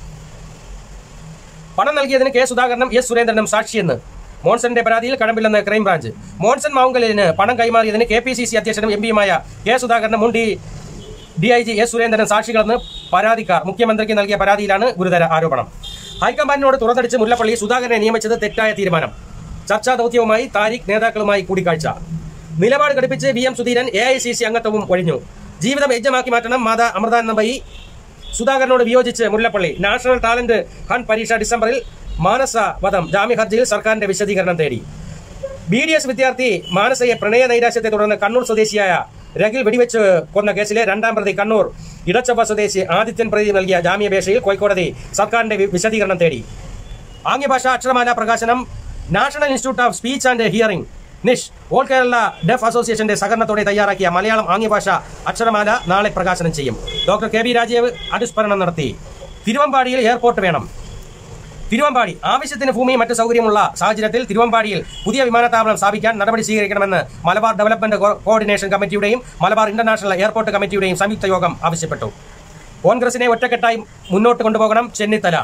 [SPEAKER 1] പണം നൽകിയതിന് കെ സുധാകരനും എസ് സുരേന്ദ്രനും സാക്ഷിയെന്ന് മോൺസന്റെ പരാതിയിൽ കഴമ്പില്ലെന്ന് ക്രൈംബ്രാഞ്ച് മോൺസൺ മാവുങ്കലിന് പണം കൈമാറിയതിന് കെ പി സി സി അധ്യക്ഷനും എം പിയുമായ കെ സുധാകരനും മുൻ D D I G S Surendran സാക്ഷികളെന്ന് പരാതിക്കാർ മുഖ്യമന്ത്രിക്ക് നൽകിയ പരാതിയിലാണ് ഗുരുതര ആരോപണം ഹൈക്കമാൻഡിനോട് തുറന്നടിച്ച് മുല്ലപ്പള്ളി സുധാകരനെ നിയമിച്ചത് തെറ്റായ തീരുമാനം ചർച്ചാ ദൌത്യവുമായി താരിഖ് നേതാക്കളുമായി കൂടിക്കാഴ്ച നിലപാട് ഘടിപ്പിച്ച് V M Sudheeran A I C C അംഗത്വവും ഒഴിഞ്ഞു ജീവിതം യജ്ഞമാക്കി മാറ്റണം മാതാ അമൃതാനന്ദമയി സുധാകരനോട് വിയോജിച്ച് മുല്ലപ്പള്ളി നാഷണൽ ടാലന്റ് ഹണ്ട് പരീക്ഷ ഡിസംബറിൽ മാനസ വധം ജാമ്യ ഹർജിയിൽ സർക്കാരിന്റെ വിശദീകരണം തേടി ബി ഡി എസ് വിദ്യാർത്ഥി മാനസയെ പ്രണയ നൈരാശ്യത്തെ തുടർന്ന് കണ്ണൂർ സ്വദേശിയായ രഗിൽ വെടിവെച്ച് കൊന്ന കേസിലെ രണ്ടാം പ്രതി കണ്ണൂർ ഇടച്ചൊവ്വ സ്വദേശി ആദിത്യൻ പ്രതി നൽകിയ ജാമ്യാപേക്ഷയിൽ കോഴിക്കോടതി സർക്കാരിന്റെ വി- വിശദീകരണം തേടി ആംഗ്യഭാഷ അക്ഷരമാല പ്രകാശനം national institute of speech and hearing NISH all Kerala deaf അസോസിയേഷന്റെ സഹകരണത്തോടെ തയ്യാറാക്കിയ മലയാളം ആംഗ്യഭാഷ അക്ഷരമാല നാളെ പ്രകാശനം ചെയ്യും ഡോക്ടർ കെ വി രാജീവ് അനുസ്മരണം നടത്തി തിരുവമ്പാടിയിൽ എയർപോർട്ട് വേണം തിരുവമ്പാടി ആവശ്യത്തിന് ഭൂമിയും മറ്റ് സൗകര്യമുള്ള സാഹചര്യത്തിൽ തിരുവമ്പാടിയിൽ പുതിയ വിമാനത്താവളം സ്ഥാപിക്കാൻ നടപടി സ്വീകരിക്കണമെന്ന് മലബാർ ഡെവലപ്മെന്റ് കോ- കോർഡിനേഷൻ കമ്മിറ്റിയുടെയും മലബാർ ഇന്റർനാഷണൽ എയർപോർട്ട് കമ്മിറ്റിയുടെയും സംയുക്ത യോഗം ആവശ്യപ്പെട്ടു കോൺഗ്രസിനെ ഒറ്റക്കെട്ടായി മുന്നോട്ട് കൊണ്ടുപോകണം ചെന്നിത്തല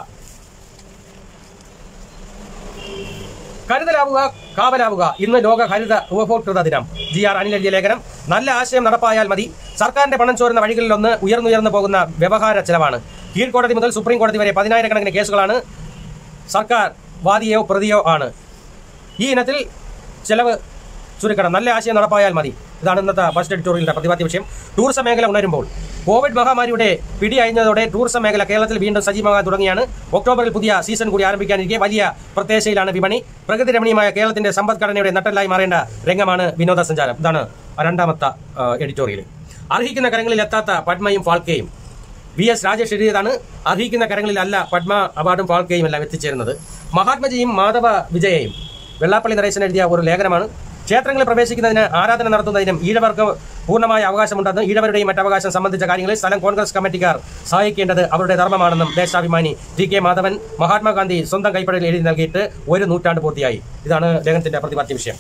[SPEAKER 1] കരുതലാവുക കാവലാവുക ഇന്ന് ലോക ഹരിത ഉപഭോക്തൃ ദിനം ജി ആർ അനിൽ എഴുതിയ ലേഖനം നല്ല ആശയം നടപ്പായാൽ മതി സർക്കാരിന്റെ പണം ചോരുന്ന വഴികളിലൊന്ന് ഉയർന്നുയർന്നു പോകുന്ന വ്യവഹാര ചെലവാണ് കീഴ്ക്കോടതി മുതൽ സുപ്രീം കോടതി വരെ പതിനായിരക്കണക്കിന് കേസുകളാണ് സർക്കാർ വാദിയോ പ്രതിയോ ആണ് ഈ ഇനത്തിൽ ചെലവ് ചുരുക്കണം നല്ല ആശയം നടപ്പായാൽ മതി ഇതാണ് ഇന്നത്തെ ഫസ്റ്റ് എഡിറ്റോറിയലിന്റെ പ്രതിപാദ്യ വിഷയം ടൂറിസം മേഖല ഉണരുമ്പോൾ കോവിഡ് മഹാമാരിയുടെ പിടി അയഞ്ഞതോടെ ടൂറിസം മേഖല കേരളത്തിൽ വീണ്ടും സജീവമാകാൻ തുടങ്ങിയാണ് ഒക്ടോബറിൽ പുതിയ സീസൺ കൂടി ആരംഭിക്കാനിരിക്കെ വലിയ പ്രത്യേകതയിലാണ് വിപണി പ്രകൃതി രമണീയമായ കേരളത്തിന്റെ സമ്പദ്ഘടനയുടെ നട്ടലായി മാറേണ്ട രംഗമാണ് വിനോദസഞ്ചാരം ഇതാണ് രണ്ടാമത്തെ ആ, എഡിറ്റോറിയൽ അർഹിക്കുന്ന കരങ്ങളിൽ എത്താത്ത പത്മയും ഫാൾക്കെയും വി എസ് രാജേഷ് എഴുതിയതാണ് അർഹിക്കുന്ന കരങ്ങളിലല്ല പത്മ അവാർഡും ഫാൾക്കെയും എല്ലാം എത്തിച്ചേരുന്നത് മഹാത്മജിയും മാധവ വിജയയും വെള്ളാപ്പള്ളി നരേശൻ എഴുതിയ ഒരു ലേഖനമാണ് ക്ഷേത്രങ്ങളിൽ പ്രവേശിക്കുന്നതിന് ആരാധന നടത്തുന്നതിനും ഈഴവർക്ക് പൂർണ്ണമായ അവകാശമുണ്ടെന്നും ഈഴവരുടെയും മറ്റവകാശം സംബന്ധിച്ച കാര്യങ്ങളിൽ സ്ഥലം കോൺഗ്രസ് കമ്മിറ്റിക്കാർ സഹായിക്കേണ്ടത് അവരുടെ ധർമ്മമാണെന്നും ദേശാഭിമാനി ടി കെ മാധവൻ മഹാത്മാഗാന്ധി സ്വന്തം കൈപ്പടയിൽ എഴുതി നൽകിയിട്ട് ഒരു നൂറ്റാണ്ട് പൂർത്തിയായി ഇതാണ് ലേഖനത്തിന്റെ പ്രതിപാദ്യ വിഷയം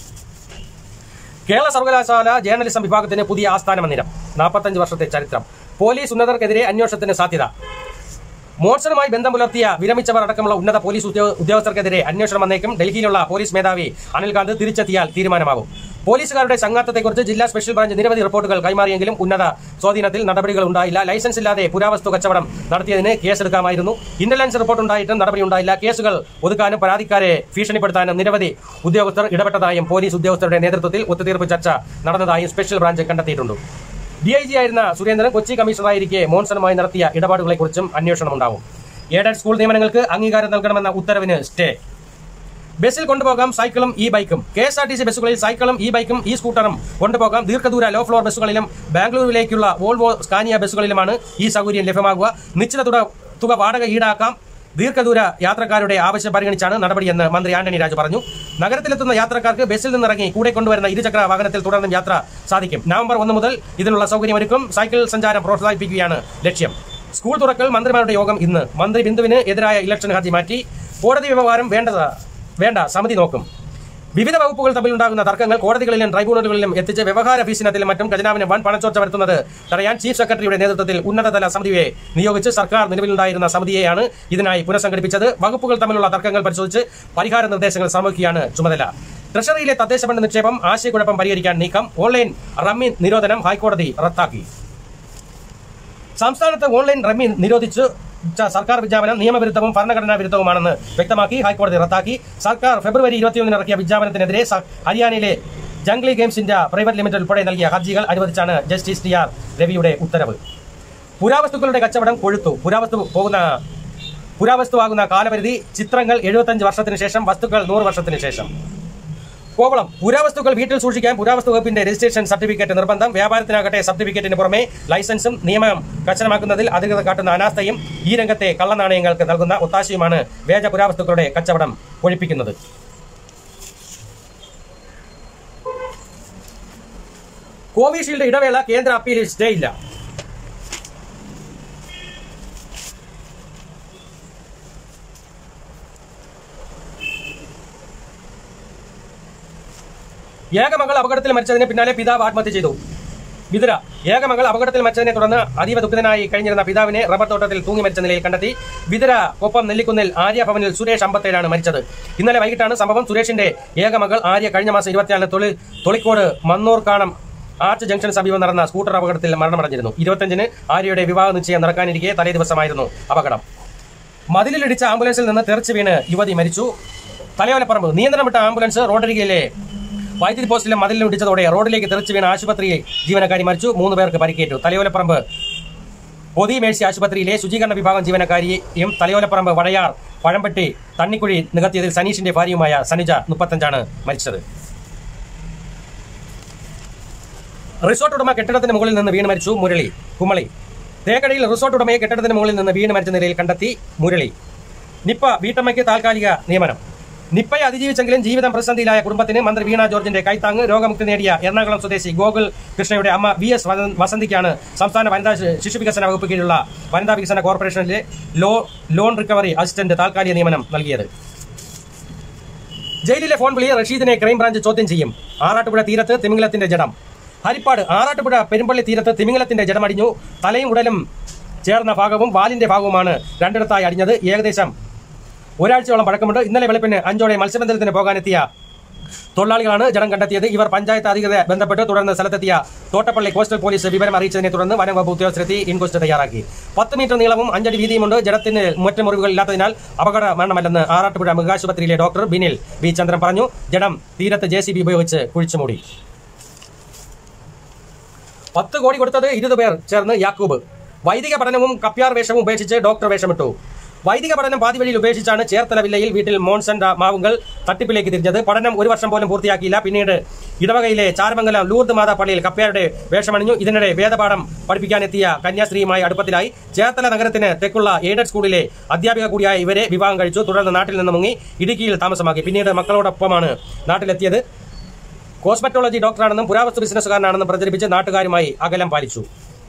[SPEAKER 1] കേരള സർവകലാശാല ജേർണലിസം വിഭാഗത്തിന് പുതിയ ആസ്ഥാന മന്ദിരം നാൽപ്പത്തഞ്ച് വർഷത്തെ ചരിത്രം പോലീസ് ഉന്നതർക്കെതിരെ അന്വേഷണത്തിന് സാധ്യത മോഷണവുമായി ബന്ധം പുലർത്തിയ വിരമിച്ചവർ അടക്കമുള്ള ഉന്നത പോലീസ് ഉദ്യോ- ഉദ്യോഗസ്ഥർക്കെതിരെ അന്വേഷണം വന്നേക്കും ഡൽഹിയിലുള്ള പോലീസ് മേധാവി അനിൽകാന്ത് തിരിച്ചെത്തിയാൽ തീരുമാനമാകും പോലീസുകാരുടെ സംഘാത്തത്തെക്കുറിച്ച് ജില്ലാ സ്പെഷ്യൽ ബ്രാഞ്ച് നിരവധി റിപ്പോർട്ടുകൾ കൈമാറിയെങ്കിലും ഉന്നത സ്വാധീനത്തിൽ നടപടികൾ ഉണ്ടായില്ല ലൈസൻസ് ഇല്ലാതെ പുരാവസ്തു കച്ചവടം നടത്തിയതിന് കേസെടുക്കാമായിരുന്നു ഇന്റലിജൻസ് റിപ്പോർട്ട് ഉണ്ടായിട്ടും നടപടി ഉണ്ടായില്ല കേസുകൾ ഒതുക്കാനും പരാതിക്കാരെ ഭീഷണിപ്പെടുത്താനും നിരവധി ഉദ്യോഗസ്ഥർ ഇടപെട്ടതായും പോലീസ് ഉദ്യോഗസ്ഥരുടെ നേതൃത്വത്തിൽ ഒത്തുതീർപ്പ് ചർച്ച നടന്നതായും സ്പെഷ്യൽ ബ്രാഞ്ച് കണ്ടെത്തിയിട്ടുണ്ട് ഡി ഐ ജി ആയിരുന്ന സുരേന്ദ്രൻ കൊച്ചി കമ്മീഷണറായിരിക്കെ മോൺസണുമായി നടത്തിയ ഇടപാടുകളെക്കുറിച്ചും അന്വേഷണമുണ്ടാവും എയ്ഡഡ് സ്കൂൾ നിയമനങ്ങൾക്ക് അംഗീകാരം നൽകണമെന്ന ഉത്തരവിന് സ്റ്റേ ബസ്സിൽ കൊണ്ടുപോകാം സൈക്കിളും ഇ ബൈക്കും K S R T C ബസ്സുകളിൽ സൈക്കിളും ഇ ബൈക്കും ഇ സ്കൂട്ടറും കൊണ്ടുപോകാം ദീർഘദൂര ലോ ഫ്ലോർ ബസ്സുകളിലും ബാംഗ്ലൂരിലേക്കുള്ള വോൾവോ സ്കാനിയ ബസ്സുകളിലുമാണ് ഈ സൗകര്യം ലഭ്യമാകുക നിശ്ചിത തുക തുക വാടക ഈടാക്കാം ദീർഘദൂര യാത്രക്കാരുടെ ആവശ്യം പരിഗണിച്ചാണ് നടപടിയെന്ന് മന്ത്രി ആന്റണി രാജു പറഞ്ഞു നഗരത്തിലെത്തുന്ന യാത്രക്കാർക്ക് ബസ്സിൽ നിന്നിറങ്ങി കൂടെ കൊണ്ടുവരുന്ന ഇരുചക്ര വാഹനത്തിൽ തുടർന്നും യാത്ര സാധിക്കും നവംബർ ഒന്ന് മുതൽ ഇതിനുള്ള സൗകര്യമൊരുക്കും സൈക്കിൾ സഞ്ചാരം പ്രോത്സാഹിപ്പിക്കുകയാണ് ലക്ഷ്യം സ്കൂൾ തുറക്കൽ മന്ത്രിമാരുടെ യോഗം ഇന്ന് മന്ത്രി ബിന്ദുവിന് എതിരായ ഇലക്ഷൻ ഹർജി മാറ്റി കോടതി വ്യവഹാരം വേണ്ടത് വേണ്ട സമിതി നോക്കും വിവിധ വകുപ്പുകൾ തമ്മിലുണ്ടാകുന്ന തർക്കങ്ങൾ കോടതികളിലും ട്രൈബ്യൂണലുകളിലും എത്തിച്ച് വ്യവഹാര ഫീസിനത്തിലും മറ്റും ഖജനാവിന് വൻ പണച്ചോർച്ച വരുത്തുന്നത് തടയാൻ ചീഫ് സെക്രട്ടറിയുടെ നേതൃത്വത്തിൽ ഉന്നതതല സമിതിയെ നിയോഗിച്ച് സർക്കാർ നിലവിലുണ്ടായിരുന്ന സമിതിയെയാണ് ഇതിനായി പുനഃസംഘടിപ്പിച്ചത് വകുപ്പുകൾ തമ്മിലുള്ള തർക്കങ്ങൾ പരിശോധിച്ച് പരിഹാര നിർദ്ദേശങ്ങൾ സമർപ്പിക്കുകയാണ് ചുമതല ട്രഷറിയിലെ തദ്ദേശ ഫണ്ട് നിക്ഷേപം ആശയക്കുഴപ്പം പരിഹരിക്കാൻ നീക്കം ഓൺലൈൻ റമ്മി നിരോധനം ഹൈക്കോടതി റദ്ദാക്കി സംസ്ഥാനത്ത് ഓൺലൈൻ റമ്മി നിരോധിച്ചു ച്ച സർക്കാർ വിജ്ഞാപനം നിയമവിരുദ്ധവും ഭരണഘടനാ വിരുദ്ധവുമാണെന്ന് വ്യക്തമാക്കി ഹൈക്കോടതി റദ്ദാക്കി സർക്കാർ ഫെബ്രുവരി ഇരുപത്തിയൊന്നിന് ഇറക്കിയ വിജ്ഞാപനത്തിനെതിരെ സ- ഹരിയാനയിലെ Junglee games India private limited ഉൾപ്പെടെ നൽകിയ ഹർജികൾ അനുവദിച്ചാണ് ജസ്റ്റിസ് ടി ആർ രവിയുടെ ഉത്തരവ് പുരാവസ്തുക്കളുടെ കച്ചവടം കൊഴുത്തു പുരാവസ്തു പോകുന്ന പുരാവസ്തുവാകുന്ന കാലപരിധി ചിത്രങ്ങൾ എഴുപത്തഞ്ച് വർഷത്തിന് ശേഷം വസ്തുക്കൾ നൂറ് വർഷത്തിന് ശേഷം കോവളം പുരാവസ്തുക്കൾ വീട്ടിൽ സൂക്ഷിക്കാൻ പുരാവസ്തു വകുപ്പിന്റെ രജിസ്ട്രേഷൻ സർട്ടിഫിക്കറ്റ് നിർബന്ധം വ്യാപാരത്തിനാകട്ടെ സർട്ടിഫിക്കറ്റിന് പുറമെ ലൈസൻസും നിയമം കർശനമാക്കുന്നതിൽ അധികൃതർ കാട്ടുന്ന അനാസ്ഥയും ഈ രംഗത്തെ കള്ളനാണയങ്ങൾക്ക് നൽകുന്ന ഒത്താശയുമാണ് വ്യാജ പുരാവസ്തുക്കളുടെ കച്ചവടം ഒഴിപ്പിക്കുന്നത് കോവിഷീൽഡ് ഇടവേള കേന്ദ്ര അപ്പീലിൽ സ്റ്റേ ഇല്ല ഏകമകൾ അപകടത്തിൽ മരിച്ചതിന് പിന്നാലെ പിതാവ് ആത്മഹത്യ ചെയ്തു വിതുര ഏകമകൾ അപകടത്തിൽ മരിച്ചതിനെ തുടർന്ന് അതീവ ദുഃഖിതനായി കഴിഞ്ഞിരുന്ന പിതാവിനെ റബ്ബർ തോട്ടത്തിൽ തൂങ്ങി മരിച്ച നിലയിൽ കണ്ടെത്തി വിതുര കൊപ്പം നെല്ലിക്കുന്നിൽ ആര്യ ഭവനിൽ സുരേഷ് അമ്പത്തേഴാണ് മരിച്ചത് ഇന്നലെ വൈകിട്ടാണ് സംഭവം സുരേഷിന്റെ ഏകമകൾ ആര്യ കഴിഞ്ഞ മാസം ഇരുപത്തിനാലിന് തൊളി തൊളിക്കോട് മന്നൂർക്കാണം ആർച്ച് ജംഗ്ഷൻ സമീപം നടന്ന സ്കൂട്ടർ അപകടത്തിൽ മരണമടഞ്ഞിരുന്നു ഇരുപത്തിയഞ്ചിന് ആര്യയുടെ വിവാഹ നിശ്ചയം നടക്കാനിരിക്കെ തലേ ദിവസമായിരുന്നു അപകടം മതിലിലിടിച്ച ആംബുലൻസിൽ നിന്ന് തെറിച്ച് വീണ് യുവതി മരിച്ചു തലയോലപ്പറമ്പ് നിയന്ത്രണം വിട്ട ആംബുലൻസ് റോഡരികിലെ വൈദ്യുതി പോസ്റ്റിലെ മതിലിൽ ഇടിച്ചതോടെ റോഡിലേക്ക് തെറിച്ച് വീണ ആശുപത്രി ജീവനക്കാരി മരിച്ചു മൂന്ന് പേർക്ക് പരിക്കേറ്റു തലയോലപ്പറമ്പ് പൊതി മേഴ്സി ആശുപത്രിയിലെ ശുചീകരണ വിഭാഗം ജീവനക്കാരിയും തലയോലപ്പറമ്പ് വടയാർ പഴംപെട്ടി തണ്ണിക്കുഴി നികത്തിയതിൽ സനീഷിന്റെ ഭാര്യയുമായ സനിജ മുപ്പത്തഞ്ചാണ് മരിച്ചത് റിസോർട്ട് ഉടമ കെട്ടിടത്തിന് മുകളിൽ നിന്ന് വീണ് മരിച്ചു മുരളി കുമളി തേക്കടിയിൽ റിസോർട്ട് ഉടമയെ കെട്ടിടത്തിന് മുകളിൽ നിന്ന് വീണ് മരിച്ച നിലയിൽ കണ്ടെത്തി മുരളി നിപ്പ വീട്ടമ്മയ്ക്ക് താൽക്കാലിക നിയമനം നിപ്പയെ അതിജീവിച്ചെങ്കിലും ജീവിതം പ്രതിസന്ധിയിലായ കുടുംബത്തിന് മന്ത്രി വീണ ജോർജിന്റെ കൈത്താങ്ങ് രോഗമുക്തി നേടിയ എറണാകുളം സ്വദേശി ഗോകുൽ കൃഷ്ണയുടെ അമ്മ വി എസ് വസ- വസന്തിക്കാണ് സംസ്ഥാന വനിതാ ശി- ശിശു വികസന വകുപ്പ് കീഴിലുള്ള വനിതാ വികസന കോർപ്പറേഷനിലെ ലോ ലോൺ റിക്കവറി അസിസ്റ്റന്റ് താൽക്കാലിക നിയമനം നൽകിയത് ജയിലിലെ ഫോൺ വിളി റഷീദിനെ ക്രൈംബ്രാഞ്ച് ചോദ്യം ചെയ്യും ആറാട്ടുപുഴ തീരത്ത് തിമിംഗലത്തിന്റെ ജഡം ഹരിപ്പാട് ആറാട്ടുപുഴ പെരുമ്പള്ളി തീരത്ത് തിമിംഗലത്തിന്റെ ജഡമടിഞ്ഞു തലയും ഉടലും ചേർന്ന ഭാഗവും വാലിന്റെ ഭാഗവുമാണ് രണ്ടിടത്തായി അടിഞ്ഞത് ഏകദേശം ഒരാഴ്ചയോളം പഴക്കമുണ്ട് ഇന്നലെ വെളുപ്പിന് അഞ്ചോടെ മത്സ്യബന്ധനത്തിന് പോകാനെത്തിയ തൊഴിലാളികളാണ് ജഡം കണ്ടെത്തിയത് ഇവർ പഞ്ചായത്ത് അധികൃതരെ ബന്ധപ്പെട്ട് തുടർന്ന് സ്ഥലത്തെത്തിയ തോട്ടപ്പള്ളി കോസ്റ്റൽ പോലീസ് വിവരം അറിയിച്ചതിനെ തുടർന്ന് വനം വകുപ്പ് ഉദ്യോഗസ്ഥരെത്തി ഇൻക്വസ്റ്റ് തയ്യാറാക്കി പത്ത് മീറ്റർ നീളവും അഞ്ചടി വീതിയുമുണ്ട് ജഡത്തിന് മറ്റു മുറിവുകൾ ഇല്ലാത്തതിനാൽ അപകട മരണമല്ലെന്ന് ആറാട്ടുപുഴ മൃഗാശുപത്രിയിലെ ഡോക്ടർ ബിനിൽ വി ചന്ദ്രൻ പറഞ്ഞു ജഡം തീരത്ത് ജെ ഉപയോഗിച്ച് കുഴിച്ചുമൂടി പത്ത് കോടി കൊടുത്തത് ഇരുപത് പേർ ചേർന്ന് യാക്കൂബ് വൈദിക പഠനവും കപ്യാർ വേഷവും ഉപേക്ഷിച്ച് ഡോക്ടർ വേഷമിട്ടു വൈദിക പഠനം പാതി വഴിയിൽ ഉപേക്ഷിച്ചാണ് ചേർത്തല വില്ലയിൽ വീട്ടിൽ മോൺസൺ രാ- മാവുങ്കൽ തട്ടിപ്പിലേക്ക് തിരിഞ്ഞത് പഠനം ഒരു വർഷം പോലും പൂർത്തിയാക്കിയില്ല പിന്നീട് ഇടവകയിലെ ചാരമംഗലം ലൂർദ് മാതാ പള്ളിയിൽ കപ്യാരുടെ വേഷമണിഞ്ഞു ഇതിനിടെ വേദപാഠം പഠിപ്പിക്കാനെത്തിയ കന്യാസ്ത്രീയുമായി അടുപ്പത്തിലായി ചേർത്തല നഗരത്തിന് തെക്കുള്ള എയ്ഡഡ് സ്കൂളിലെ അധ്യാപിക കൂടിയായ ഇവരെ വിവാഹം കഴിച്ചു തുടർന്ന് നാട്ടിൽ നിന്ന് മുങ്ങി ഇടുക്കിയിൽ താമസമാക്കി പിന്നീട് മക്കളോടൊപ്പമാണ് നാട്ടിലെത്തിയത് കോസ്മെറ്റോളജി ഡോക്ടറാണെന്നും പുരാവസ്തു ബിസിനസ്സുകാരനാണെന്നും പ്രചരിപ്പിച്ച് നാട്ടുകാരുമായി അകലം പാലിച്ചു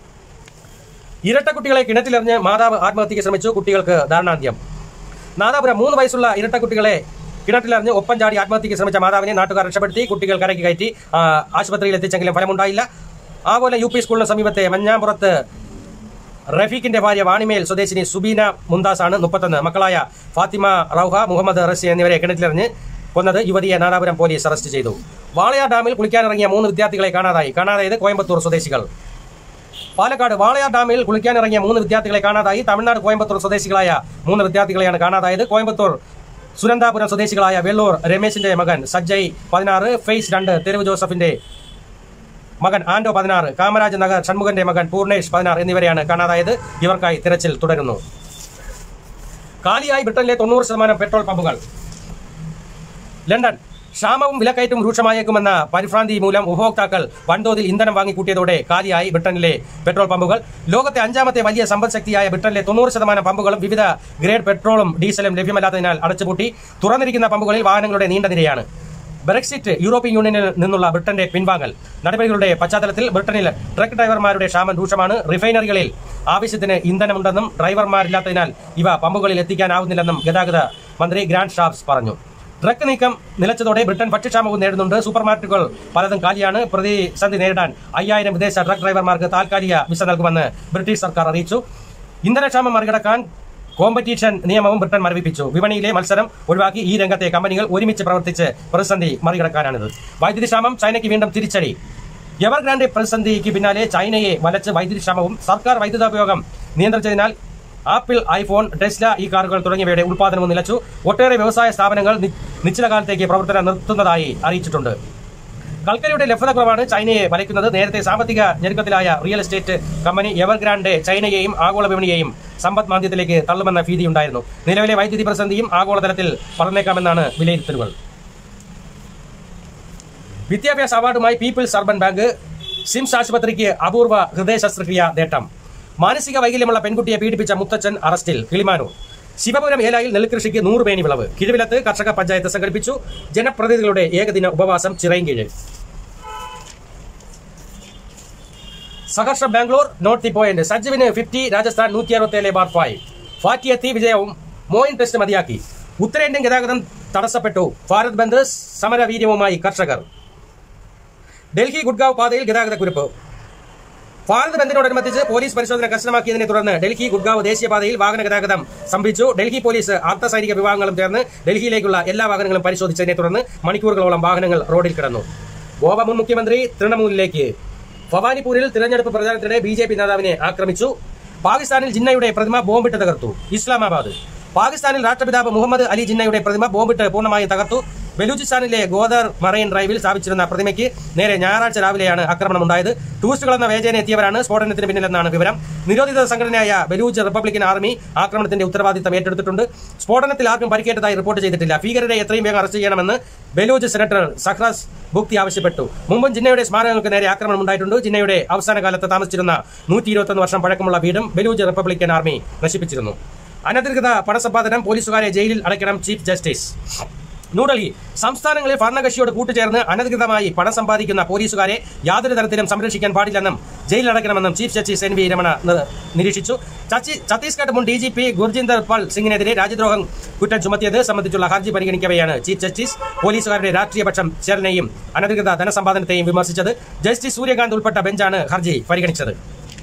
[SPEAKER 1] ഇരട്ട കുട്ടികളെ കിണറ്റിലെറിഞ്ഞ് മാതാവ് ആത്മഹത്യയ്ക്ക് ശ്രമിച്ചു കുട്ടികൾക്ക് ദാരുണാന്ത്യം നാദാപുരം മൂന്ന് വയസ്സുള്ള ഇരട്ട കുട്ടികളെ കിണറ്റിലെറിഞ്ഞ് ഒപ്പം ചാടി ആത്മഹത്യയ്ക്ക് ശ്രമിച്ച മാതാവിനെ നാട്ടുകാർ രക്ഷപ്പെടുത്തി കുട്ടികൾ കരയ്ക്ക് കയറ്റി ആ, ആശുപത്രിയിൽ എത്തിച്ചെങ്കിലും ഫലമുണ്ടായില്ല ആകോല യു പി സ്കൂളിന് സമീപത്തെ മഞ്ഞാമ്പുറത്ത് റഫീഖിന്റെ ഭാര്യ വാണിമേൽ സ്വദേശിനി സുബീന മുന്താസ് ആണ് മുപ്പത്തൊന്ന് മക്കളായ ഫാത്തിമ റൌഹ മുഹമ്മദ് റസി എന്നിവരെ കിണറ്റിലെറിഞ്ഞ് കൊന്നത് യുവതിയെ നാദാപുരം പോലീസ് അറസ്റ്റ് ചെയ്തു വാളയാർ ഡാമിൽ കുളിക്കാനിറങ്ങിയ മൂന്ന് വിദ്യാർത്ഥികളെ കാണാതായി കാണാതായത് കോയമ്പത്തൂർ സ്വദേശികൾ പാലക്കാട് വാളയാർ ഡാമിൽ കുളിക്കാനിറങ്ങിയ മൂന്ന് വിദ്യാർത്ഥികളെ കാണാതായി തമിഴ്നാട് കോയമ്പത്തൂർ സ്വദേശികളായ മൂന്ന് വിദ്യാർത്ഥികളെയാണ് കാണാതായത് കോയമ്പത്തൂർ സുനന്ദാപുരം സ്വദേശികളായ വെള്ളൂർ രമേശിന്റെ മകൻ സജ്ജയ് പതിനാറ് ഫെയ്സ് രണ്ട് തെരുവ് ജോസഫിന്റെ മകൻ ആൻഡോ പതിനാറ് കാമരാജ് നഗർ ഷൺമുഖന്റെ മകൻ പൂർണേഷ് പതിനാറ് എന്നിവരെയാണ് കാണാതായത് ഇവർക്കായി തിരച്ചിൽ തുടരുന്നു കാലിയായി ബ്രിട്ടനിലെ തൊണ്ണൂറ് ശതമാനം പെട്രോൾ പമ്പുകൾ ലണ്ടൻ ക്ഷാമവും വിലക്കയറ്റവും രൂക്ഷമായേക്കുമെന്ന പരിഭ്രാന്തി മൂലം ഉപഭോക്താക്കൾ വൻതോതിൽ ഇന്ധനം വാങ്ങിക്കൂട്ടിയതോടെ കാലിയായി ബ്രിട്ടനിലെ പെട്രോൾ പമ്പുകൾ ലോകത്തെ അഞ്ചാമത്തെ വലിയ സമ്പദ്ശക്തിയായ ബ്രിട്ടനിലെ തൊണ്ണൂറ് ശതമാനം പമ്പുകളും വിവിധ ഗ്രേഡ് പെട്രോളും ഡീസലും ലഭ്യമല്ലാത്തതിനാൽ അടച്ചുപൂട്ടി തുറന്നിരിക്കുന്ന പമ്പുകളിൽ വാഹനങ്ങളുടെ നീണ്ട നിരയാണ് ബ്രെക്സിറ്റ് യൂറോപ്യൻ യൂണിയനിൽ നിന്നുള്ള ബ്രിട്ടന്റെ പിൻവാങ്ങൽ നടപടികളുടെ പശ്ചാത്തലത്തിൽ ബ്രിട്ടനിൽ ട്രക്ക് ഡ്രൈവർമാരുടെ ക്ഷാമം രൂക്ഷമാണ് റിഫൈനറികളിൽ ആവശ്യത്തിന് ഇന്ധനമുണ്ടെന്നും ഡ്രൈവർമാരില്ലാത്തതിനാൽ ഇവ പമ്പുകളിൽ എത്തിക്കാനാവുന്നില്ലെന്നും ഗതാഗത മന്ത്രി ഗ്രാൻഡ് ഷാപ്സ് പറഞ്ഞു ട്രക്ക് നീക്കം നിലച്ചതോടെ ബ്രിട്ടൻ ഭക്ഷ്യക്ഷാമവും നേരിടുന്നുണ്ട് സൂപ്പർ മാർക്കറ്റുകൾ പലതും കാലിയാണ് പ്രതിസന്ധി നേരിടാൻ അയ്യായിരം വിദേശ ട്രക്ക് ഡ്രൈവർമാർക്ക് താൽക്കാലിക വിസ നൽകുമെന്ന് ബ്രിട്ടീഷ് സർക്കാർ അറിയിച്ചു ഇന്ധനക്ഷാമം മറികടക്കാൻ കോമ്പറ്റീഷൻ നിയമവും ബ്രിട്ടൻ മരവിപ്പിച്ചു വിപണിയിലെ മത്സരം ഒഴിവാക്കി ഈ രംഗത്തെ കമ്പനികൾ ഒരുമിച്ച് പ്രവർത്തിച്ച് പ്രതിസന്ധി മറികടക്കാനാണിത് വൈദ്യുതി ക്ഷാമം ചൈനയ്ക്ക് വീണ്ടും തിരിച്ചടി എവർഗ്രാൻഡ് പ്രതിസന്ധിക്ക് പിന്നാലെ ചൈനയെ വലച്ച് വൈദ്യുതി ക്ഷാമവും സർക്കാർ വൈദ്യുതോപയോഗം നിയന്ത്രിച്ചതിനാൽ ആപ്പിൾ ഐഫോൺ ടെസ്ല ഈ കാറുകൾ തുടങ്ങിയവയുടെ ഉൽപ്പാദനവും നിലച്ചു ഒട്ടേറെ വ്യവസായ സ്ഥാപനങ്ങൾ നി- നിശ്ചിത കാലത്തേക്ക് പ്രവർത്തനം നിർത്തുന്നതായി അറിയിച്ചിട്ടുണ്ട് കൽക്കരിയുടെ ലഭ്യതക്കുറവാണ് ചൈനയെ വലയ്ക്കുന്നത് നേരത്തെ സാമ്പത്തിക ഞെരുക്കത്തിലായ റിയൽ എസ്റ്റേറ്റ് കമ്പനി എവർഗ്രാൻഡ് ചൈനയെയും ആഗോള വിപണിയെയും സമ്പദ് മാന്ദ്യത്തിലേക്ക് തള്ളുമെന്ന ഭീതിയുണ്ടായിരുന്നു നിലവിലെ വൈദ്യുതി പ്രതിസന്ധിയും ആഗോളതലത്തിൽ പറഞ്ഞേക്കാമെന്നാണ് വിലയിരുത്തലുകൾ വിദ്യാഭ്യാസ അവാർഡുമായി പീപ്പിൾസ് അർബൻ ബാങ്ക് സിംസ് ആശുപത്രിക്ക് അപൂർവ ഹൃദയ ശസ്ത്രക്രിയ നേട്ടം മാനസിക വൈകല്യമുള്ള പെൺകുട്ടിയെ പീഡിപ്പിച്ച മുത്തച്ഛൻ അറസ്റ്റിൽ കിളിമാനൂർ ശിവപുരം ഏലായിൽ നെൽകൃഷിക്ക് നൂറ് പേനി വിളവ് കിഴുവിലത്ത് കർഷക പഞ്ചായത്ത് സംഘടിപ്പിച്ചു ജനപ്രതിനിധികളുടെ ഏകദിന ഉപവാസം ചിറയൻകീഴ് സഹർഷ ബാംഗ്ലൂർ നോട്ട് ദി പോയിന്റ് സജ്ജുവിന് ഫിഫ്റ്റി രാജസ്ഥാൻ നൂറ്റി അറുപത്തേഴ് ബാർ ഫൈവ് ഫാറ്റിയെത്തി വിജയവും മോയിൻ ടെസ്റ്റ് മതിയാക്കി ഉത്തരേന്ത്യൻ ഗതാഗതം തടസ്സപ്പെട്ടു ഭാരത് ബന്ദ് സമരവീര്യവുമായി കർഷകർ ഡൽഹി ഗുഡ്ഗാവ് പാതയിൽ ഗതാഗത കുരുപ്പ് ഭാരത് ബന്ദിനോടനുബന്ധിച്ച് പോലീസ് പരിശോധന കർശനമാക്കിയതിനെ തുടർന്ന് ഡൽഹി ഗുഡ്ഗാവ് ദേശീയപാതയിൽ വാഹന ഗതാഗതം സംഭവിച്ചു ഡൽഹി പോലീസ് അർദ്ധ സൈനിക വിഭാഗങ്ങളും ചേർന്ന് ഡൽഹിയിലേക്കുള്ള എല്ലാ വാഹനങ്ങളും പരിശോധിച്ചതിനെ തുടർന്ന് മണിക്കൂറുകളോളം വാഹനങ്ങൾ റോഡിൽ കിടന്നു ഗോവ മുൻ മുഖ്യമന്ത്രി തൃണമൂലിലേക്ക് ഭവാനിപൂരിൽ തിരഞ്ഞെടുപ്പ് പ്രചാരണത്തിനിടെ ബി ജെ പി നേതാവിനെ ആക്രമിച്ചു പാകിസ്ഥാനിൽ ജിന്നയുടെ പ്രതിമ ബോംബിട്ട് തകർത്തു ഇസ്ലാമാബാദ് പാകിസ്ഥാനിൽ രാഷ്ട്രപിതാവ് മുഹമ്മദ് അലി ജിന്നയുടെ പ്രതിമ ബോംബിട്ട് പൂർണ്ണമായും തകർത്തു ബലൂചിസ്ഥാനിലെ ഗോദർ മറൈൻ ഡ്രൈവിൽ സ്ഥാപിച്ചിരുന്ന പ്രതിമയ്ക്ക് നേരെ ഞായറാഴ്ച രാവിലെയാണ് ആക്രമണം ഉണ്ടായത് ടൂറിസ്റ്റുകൾ എന്ന വേചന എത്തിയവരാണ് സ്ഫോടനത്തിന് പിന്നിലെന്നാണ് വിവരം നിരോധിത സംഘടനയായ ബലൂച്ച് റിപ്പബ്ലിക്കൻ ആർമി ആക്രമണത്തിന്റെ ഉത്തരവാദിത്തം ഏറ്റെടുത്തിട്ടുണ്ട് സ്ഫോടനത്തിൽ ആർക്കും പരിക്കേറ്റതായി റിപ്പോർട്ട് ചെയ്തിട്ടില്ല ഭീകരരെ എത്രയും വേഗം അറസ്റ്റ് ചെയ്യണമെന്ന് ബലൂച്ച് സെനറ്റർ സഹ്റാസ് ബുക്തി ആവശ്യപ്പെട്ടു മുമ്പും ജിന്നയുടെ സ്മാരകങ്ങൾക്ക് നേരെ ആക്രമണം ഉണ്ടായിട്ടുണ്ട് ജിന്നയുടെ അവസാന കാലത്ത് താമസിച്ചിരുന്ന നൂറ്റി ഇരുപത്തൊന്ന് വർഷം പഴക്കമുള്ള വീടും ബലൂച്ച് റിപ്പബ്ലിക്കൻ ആർമി നശിപ്പിച്ചിരുന്നു അനധികൃത പണസമ്പാദനം പോലീസുകാരെ ജയിലിൽ അടയ്ക്കണം ചീഫ് ജസ്റ്റിസ് ന്യൂഡൽഹി സംസ്ഥാനങ്ങളിൽ ഭരണകക്ഷിയോട് കൂട്ടുചേർന്ന് അനധികൃതമായി പണം സമ്പാദിക്കുന്ന പോലീസുകാരെ യാതൊരു തരത്തിലും സംരക്ഷിക്കാൻ പാടില്ലെന്നും ജയിലിലടയ്ക്കണമെന്നും chief justice N V Ramana നി- നിരീക്ഷിച്ചു ചച്ചി- ഛത്തീസ്ഗഡ് മുൻ ഡി ജി പി ഗുർജിന്ദർ പാൽ സിംഗിനെതിരെ രാജ്യദ്രോഹം കുറ്റം ചുമത്തിയത് സംബന്ധിച്ചുള്ള ഹർജി പരിഗണിക്കവെയാണ് ചീഫ് ജസ്റ്റിസ് പോലീസുകാരുടെ രാഷ്ട്രീയപക്ഷം ചേരനെയും അനധികൃത ധനസമ്പാദനത്തെയും വിമർശിച്ചത് ജസ്റ്റിസ് സൂര്യകാന്ത് ഉൾപ്പെട്ട ബെഞ്ചാണ് ഹർജി പരിഗണിച്ചത്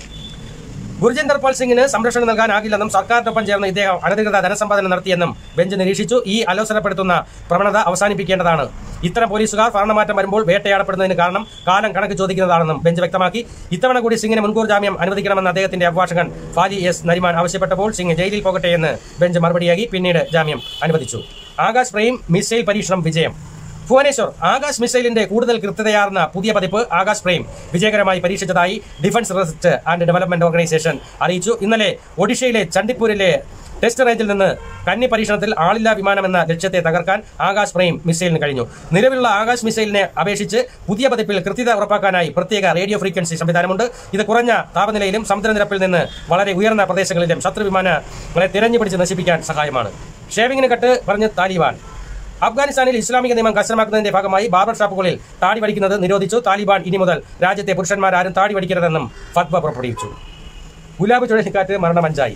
[SPEAKER 1] ഗുർജിന്ദർ പാൽ സിംഗിന് സംരക്ഷണം നൽകാനാകില്ലെന്നും സർക്കാരിനൊപ്പം ചേർന്ന് ഇദ്ദേഹം അനധികൃത ധനസമ്പാദനം നടത്തിയെന്നും ബെഞ്ച് നിരീക്ഷിച്ചു ഈ അലോസരപ്പെടുത്തുന്ന പ്രവണത അവസാനിപ്പിക്കേണ്ടതാണ് ഇത്തരം പോലീസുകാർ ഭരണമാറ്റം വരുമ്പോൾ വേട്ടയാടപ്പെടുന്നതിന് കാരണം കാലം കണക്ക് ചോദിക്കുന്നതാണെന്നും ബെഞ്ച് വ്യക്തമാക്കി ഇത്തവണ കൂടി സിംഗിന് മുൻകൂർ ജാമ്യം അനുവദിക്കണമെന്ന് അദ്ദേഹത്തിന്റെ അഭിഭാഷകൻ ഫാലി എസ് നരിമാൻ ആവശ്യപ്പെട്ടപ്പോൾ സിംഗ് ജയിലിൽ പോകട്ടെ എന്ന് ബെഞ്ച് മറുപടിയാക്കി പിന്നീട് ജാമ്യം അനുവദിച്ചു ആകാശ് ഫ്രെയിം മിസൈൽ പരീക്ഷണം വിജയം ഭുവനേശ്വർ ആകാശ് മിസൈലിന്റെ കൂടുതൽ കൃത്യതയാർന്ന പുതിയ പതിപ്പ് ആകാശ് ഫ്രെയിം വിജയകരമായി പരീക്ഷിച്ചതായി defence research and development organisation അറിയിച്ചു ഇന്നലെ ഒഡീഷയിലെ ചണ്ഡിപ്പൂരിലെ ടെസ്റ്റ് റേഞ്ചിൽ നിന്ന് കന്നി പരീക്ഷണത്തിൽ ആളില്ലാ വിമാനം എന്ന ലക്ഷ്യത്തെ തകർക്കാൻ ആകാശ് ഫ്രെയിം മിസൈലിന് കഴിഞ്ഞു നിലവിലുള്ള ആകാശ് മിസൈലിനെ അപേക്ഷിച്ച് പുതിയ പതിപ്പിൽ കൃത്യത ഉറപ്പാക്കാനായി പ്രത്യേക റേഡിയോ ഫ്രീക്വൻസി സംവിധാനമുണ്ട് ഇത് കുറഞ്ഞ താപനിലയിലും സമുദ്രനിരപ്പിൽ നിന്ന് വളരെ ഉയർന്ന പ്രദേശങ്ങളിലും ശത്രു വിമാനങ്ങളെ തിരഞ്ഞുപിടിച്ച് നശിപ്പിക്കാൻ സഹായമാണ് ഷേവിങ്ങിന് കട്ട് പറഞ്ഞ് താലിബാൻ അഫ്ഗാനിസ്ഥാനിൽ ഇസ്ലാമിക നിയമം കർശനമാക്കുന്നതിന്റെ ഭാഗമായി ബാർബർ ഷാപ്പുകളിൽ താടി വടിക്കുന്നത് നിരോധിച്ചു താലിബാൻ ഇനി മുതൽ രാജ്യത്തെ പുരുഷന്മാരാരും താടി വടിക്കരുതെന്നും ഫത്വ പുറപ്പെടുവിച്ചു ഗുലാബ് ചുഴലിക്കാറ്റ് മരണമഞ്ചായി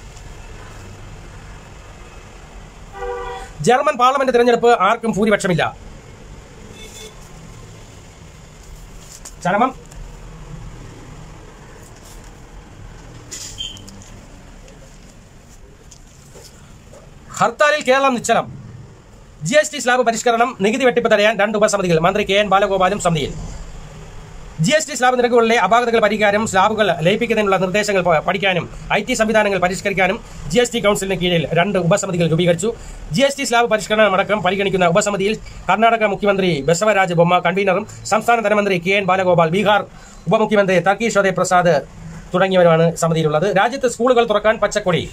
[SPEAKER 1] ജർമ്മൻ പാർലമെന്റ് തിരഞ്ഞെടുപ്പ് ആർക്കും ഭൂരിപക്ഷമില്ല ചരമം ഹർത്താലിൽ കേരളം നിശ്ചലം ജി എസ് ടി സ്ലാബ് പരിഷ്കരണം നികുതി വെട്ടിപ്പ് തടയാൻ രണ്ട് ഉപസമിതികൾ മന്ത്രി കെ എൻ ബാലഗോപാലും സമിതിയിൽ ജി എസ് ടി സ്ലാബ് നിരക്കുകളിലെ അപാകതകൾ പരിഹരിക്കാനും സ്ലാബുകൾ ലയിപ്പിക്കുന്നതിനുള്ള നിർദ്ദേശങ്ങൾ പ- പഠിക്കാനും ഐ ടി സംവിധാനങ്ങൾ പരിഷ്കരിക്കാനും ജി എസ് ടി കൌൺസിലിന് കീഴിൽ രണ്ട് ഉപസമിതികൾ രൂപീകരിച്ചു ജി എസ് ടി സ്ലാബ് പരിഷ്കരണമടക്കം പരിഗണിക്കുന്ന ഉപസമിതിയിൽ കർണാടക മുഖ്യമന്ത്രി ബസവരാജ് ബൊമ്മ കൺവീനറും സംസ്ഥാന ധനമന്ത്രി കെ എൻ ബാലഗോപാൽ ബീഹാർ ഉപമുഖ്യമന്ത്രി തർക്കീഷ് പ്രസാദ് തുടങ്ങിയവരുമാണ് സമിതിയിലുള്ളത് രാജ്യത്ത് സ്കൂളുകൾ തുറക്കാൻ പച്ചക്കൊടി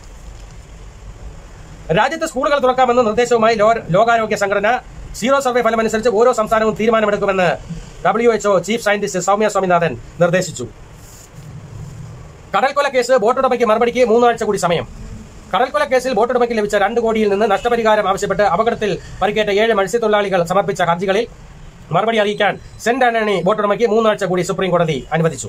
[SPEAKER 1] രാജ്യത്ത് സ്കൂളുകൾ തുറക്കാമെന്ന നിർദ്ദേശവുമായി ലോ- ലോകാരോഗ്യ സംഘടന സീറോ സർവേ ഫലമനുസരിച്ച് ഓരോ സംസ്ഥാനവും തീരുമാനമെടുക്കുമെന്ന് W H O chief scientist Soumya Swaminathan നിർദ്ദേശിച്ചു കടൽക്കൊല കേസ് ബോട്ടുടമയ്ക്ക് മറുപടിക്ക് മൂന്നാഴ്ച കൂടി സമയം കടൽക്കൊല കേസിൽ ബോട്ടുടമയ്ക്ക് ലഭിച്ച രണ്ട് കോടിയിൽ നിന്ന് നഷ്ടപരിഹാരം ആവശ്യപ്പെട്ട് അപകടത്തിൽ പരിക്കേറ്റ ഏഴ് മത്സ്യത്തൊഴിലാളികൾ സമർപ്പിച്ച ഹർജികളിൽ മറുപടി അറിയിക്കാൻ സെന്റ് ആന്റണി ബോട്ടുടമയ്ക്ക് മൂന്നാഴ്ച കൂടി സുപ്രീം കോടതി അനുവദിച്ചു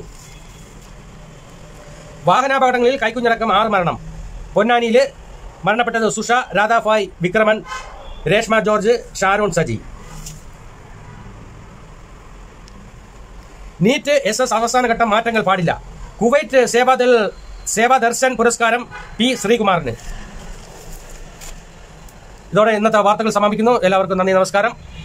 [SPEAKER 1] വാഹനാപകടങ്ങളിൽ കൈക്കുഞ്ഞടക്കം ആറ് മരണം പൊന്നാനിയിൽ മരണപ്പെട്ടത് Susha Radhabai Vikraman Reshma George Sharon Saji NEET S S അവസാനഘട്ടം മാറ്റങ്ങൾ പാടില്ല കുവൈറ്റ് സേവാദൾ സേവാ ദർശൻ പുരസ്കാരം പി ശ്രീകുമാറിന് ഇതോടെ ഇന്നത്തെ വാർത്തകൾ സമാപിക്കുന്നു എല്ലാവർക്കും നന്ദി നമസ്കാരം